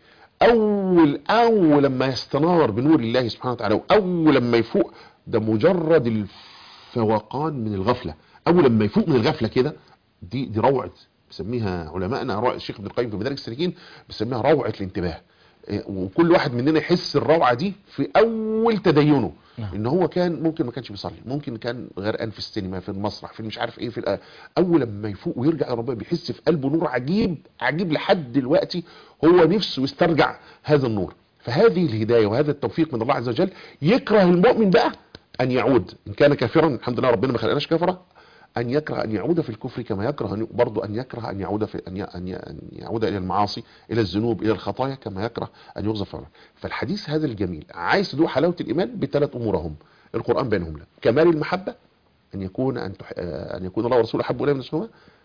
اول اول لما يستنار بنور الله سبحانه وتعالى واول لما يفوق ده مجرد الفوقان من الغفله اول لما يفوق من الغفله كده دي دي روعه بيسميها علمائنا روعه الشيخ ابن القيم في مدارج السالكين بيسميها روعه الانتباه إيه، وكل واحد مننا يحس الروعه دي في اول تدينه نعم. ان هو كان ممكن ما كانش بيصلي ممكن كان غرقان في السينما في المسرح في مش عارف ايه في الأ- اول لما يفوق ويرجع لربنا بيحس في قلبه نور عجيب عجيب لحد دلوقتي هو نفسه يسترجع هذا النور فهذه الهدايه وهذا التوفيق من الله عز وجل يكره المؤمن بقى ان يعود ان كان كافرا الحمد لله ربنا ما خلقناش كافرا ان يكره ان يعود في الكفر كما يكره أن برضه ان يكره ان يعود في ان ي- ان ي- أن يعود الى المعاصي الى الذنوب الى الخطايا كما يكره ان يغزى في النار. فالحديث هذا الجميل عايز تدوق حلاوه الايمان بثلاث امور هم القران بينهم لك كمال المحبه ان يكون ان تح... آه، ان يكون الله ورسوله احب اليه من نفسهما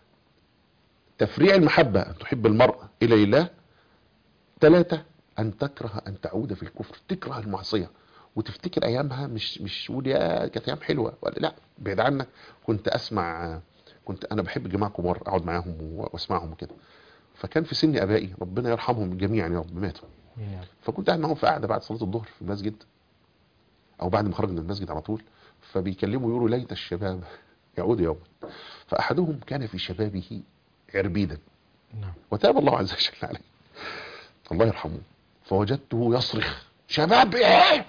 تفريع المحبه ان تحب المرء الى الله ثلاثه ان تكره ان تعود في الكفر تكره المعصيه وتفتكر ايامها مش مش تقول يا كانت ايام حلوه ولا لا بعيد عنك كنت اسمع كنت انا بحب الجماعه كبار اقعد معاهم و- واسمعهم وكده فكان في سن ابائي ربنا يرحمهم جميعا يا رب ماتوا فكنت قاعد معاهم في قاعده بعد صلاه الظهر في المسجد او بعد ما خرج من المسجد على طول فبيكلموا يقولوا ليت الشباب يعود يوما فاحدهم كان في شبابه عربيدا نعم وتاب الله عز وجل عليه الله يرحمه فوجدته يصرخ شباب ايه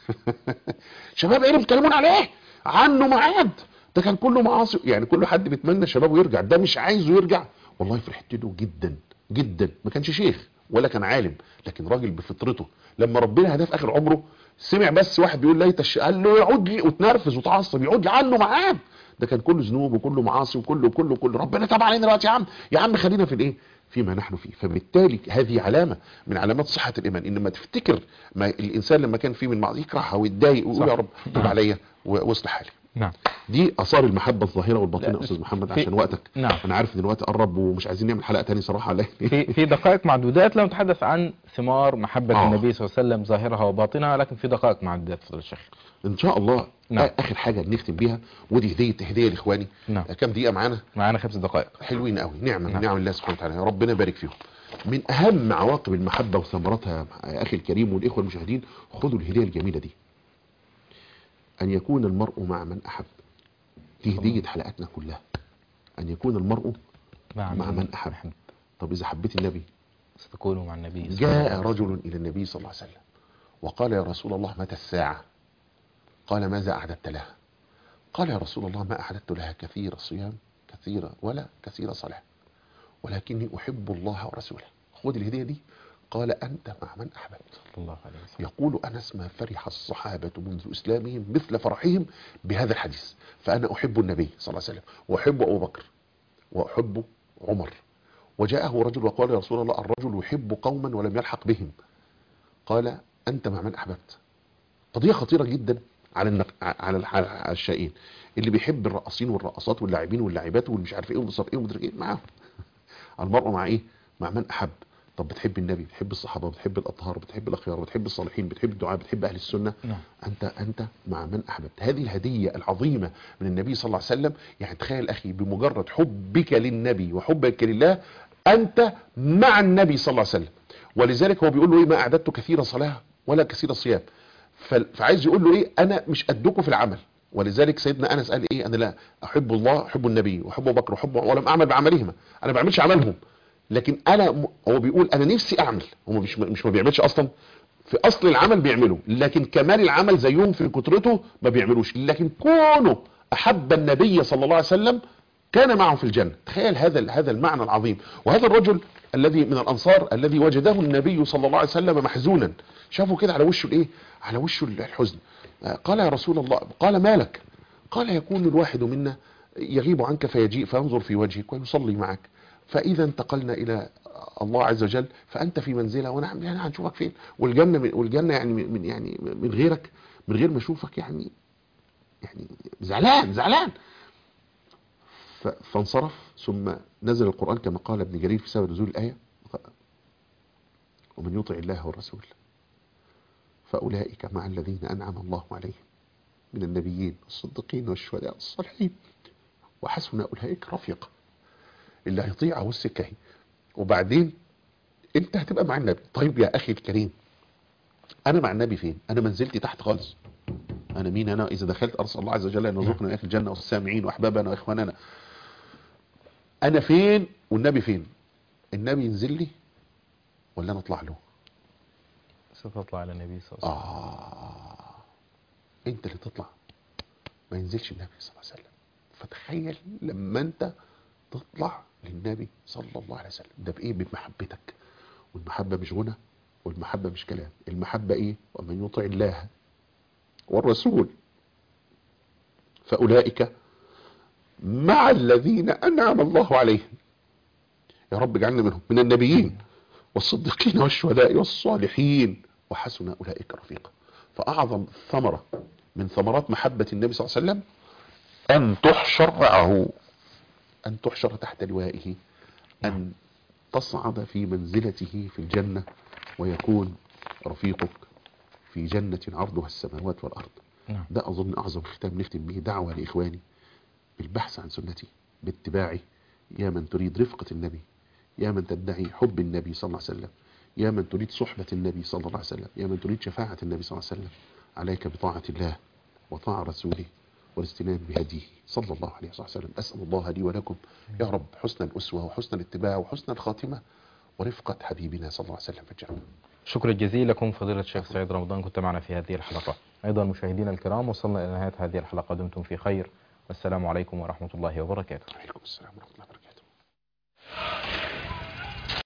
شباب ايه اللي بيتكلمون عليه عنه معاد ده كان كله معاصي يعني كل حد بيتمنى شبابه يرجع ده مش عايزه يرجع والله فرحت له جدا جدا ما كانش شيخ ولا كان عالم لكن راجل بفطرته لما ربنا هداه في اخر عمره سمع بس واحد بيقول ليت الش... قال له يعود لي وتنرفز وتعصب يعود لي عنه معاد ده كان كله ذنوب وكله معاصي وكله كله كله ربنا تاب علينا دلوقتي يا عم يا عم خلينا في الايه فيما نحن فيه فبالتالي هذه علامة من علامات صحة الإيمان إن ما تفتكر ما الإنسان لما كان فيه من معصية يكرهها ويتضايق ويقول صح. يا رب تب عليا و- واصلح حالي نعم دي اثار المحبه الظاهره والباطنه لا، يا استاذ محمد في- عشان وقتك نعم. انا عارف ان الوقت قرب ومش عايزين نعمل حلقه تاني صراحه لكن في في دقائق معدودات لا نتحدث عن ثمار محبة آه. النبي صلى الله عليه وسلم ظاهرها وباطنها لكن في دقائق معدودات فضل الشيخ ان شاء الله نعم. آ- اخر حاجه نختم بيها ودي هديه هديه لاخواني نعم. كام دقيقه معانا معانا خمس دقائق حلوين قوي نعمه من نعم. نعم الله سبحانه وتعالى يا ربنا يبارك فيهم من اهم عواقب المحبه وثمرتها يا اخي الكريم والاخوه المشاهدين خذوا الهديه الجميله دي ان يكون المرء مع من احب دي هديه حلقاتنا كلها ان يكون المرء مع من أحب. طب اذا حبيت النبي ستكونوا مع النبي صلى الله جاء عليه وسلم. رجل إلى النبي صلى الله عليه وسلم وقال يا رسول الله متى الساعة قال ماذا أعددت لها قال يا رسول الله ما أعددت لها كثير صيام كثير ولا كثير صلاة ولكني أحب الله ورسوله خذ الهدية دي قال أنت مع من أحببت صلى الله عليه وسلم يقول أنس ما فرح الصحابة منذ إسلامهم مثل فرحهم بهذا الحديث فأنا أحب النبي صلى الله عليه وسلم وأحب أبو بكر وأحب عمر وجاءه رجل وقال يا رسول الله الرجل يحب قوما ولم يلحق بهم قال أنت مع من أحببت قضية خطيرة جدا على النق... على الح- على الشائين اللي بيحب الرقاصين والرقصات واللاعبين واللاعبات والمش عارف ايه والمصاب ايه ومدرك ايه معاهم المرء مع ايه مع من أحب طب بتحب النبي بتحب الصحابة بتحب الأطهار بتحب الأخيار بتحب الصالحين بتحب الدعاء بتحب أهل السنة نعم. أنت أنت مع من أحببت هذه الهدية العظيمة من النبي صلى الله عليه وسلم يعني تخيل أخي بمجرد حبك للنبي وحبك لله أنت مع النبي صلى الله عليه وسلم ولذلك هو بيقول له إيه ما أعددت كثير صلاة ولا كثير صيام ف- فعايز يقول له إيه أنا مش قدكم في العمل ولذلك سيدنا أنس قال إيه أنا لا أحب الله أحب النبي وأحب أبو بكر وأحب ولم أعمل بعملهما أنا ما بعملش عملهم لكن انا م- هو بيقول انا نفسي اعمل هو مش مش ما بيعملش اصلا في اصل العمل بيعمله لكن كمال العمل زيهم في كترته ما بيعملوش لكن كونه احب النبي صلى الله عليه وسلم كان معه في الجنه تخيل هذا ال- هذا المعنى العظيم وهذا الرجل الذي من الانصار الذي وجده النبي صلى الله عليه وسلم محزونا شافه كده على وشه الايه على وشه الحزن آه، قال يا رسول الله قال مالك قال يكون الواحد منا يغيب عنك فيجيء فينظر في وجهك ويصلي معك فإذا انتقلنا إلى الله عز وجل فأنت في منزلة وأنا يعني هنشوفك فين والجنة من والجنة يعني من يعني من غيرك من غير ما أشوفك يعني يعني زعلان زعلان ف- فانصرف ثم نزل القرآن كما قال ابن جرير في سبب نزول الآية ومن يطع الله والرسول فأولئك مع الذين أنعم الله عليهم من النبيين والصديقين والشهداء والصالحين وحسن أولئك رفيقا اللي هيطيع اهو السكه اهي وبعدين انت هتبقى مع النبي طيب يا اخي الكريم انا مع النبي فين انا منزلتي تحت خالص انا مين انا اذا دخلت ارسل الله عز وجل ان يرزقنا اياك الجنه والسامعين واحبابنا واخواننا انا فين والنبي فين النبي ينزل لي ولا انا اطلع له ستطلع على النبي صلى الله عليه وسلم آه أنت اللي تطلع ما ينزلش النبي صلى الله عليه وسلم فتخيل لما أنت تطلع للنبي صلى الله عليه وسلم ده بإيه بمحبتك والمحبة مش غنى والمحبة مش كلام المحبة إيه ومن يطع الله والرسول فأولئك مع الذين أنعم الله عليهم يا رب اجعلنا منهم من النبيين والصديقين والشهداء والصالحين وحسن أولئك رفيقا فأعظم ثمرة من ثمرات محبة النبي صلى الله عليه وسلم أن تحشر معه أن تحشر تحت لوائه أن تصعد في منزلته في الجنة ويكون رفيقك في جنة عرضها السماوات والأرض نعم ده أظن أعظم ختام نختم به دعوة لإخواني بالبحث عن سنتي باتباعي يا من تريد رفقة النبي يا من تدعي حب النبي صلى الله عليه وسلم يا من تريد صحبة النبي صلى الله عليه وسلم يا من تريد شفاعة النبي صلى الله عليه وسلم عليك بطاعة الله وطاعة رسوله والاستناد بهديه صلى الله عليه وسلم أسأل الله لي ولكم يا رب حسن الأسوة وحسن الاتباع وحسن الخاتمة ورفقة حبيبنا صلى الله عليه وسلم في الجنة شكرا جزيلا لكم فضيلة الشيخ سعيد رمضان كنت معنا في هذه الحلقة أيضا مشاهدينا الكرام وصلنا إلى نهاية هذه الحلقة دمتم في خير والسلام عليكم ورحمة الله وبركاته عليكم السلام ورحمة الله وبركاته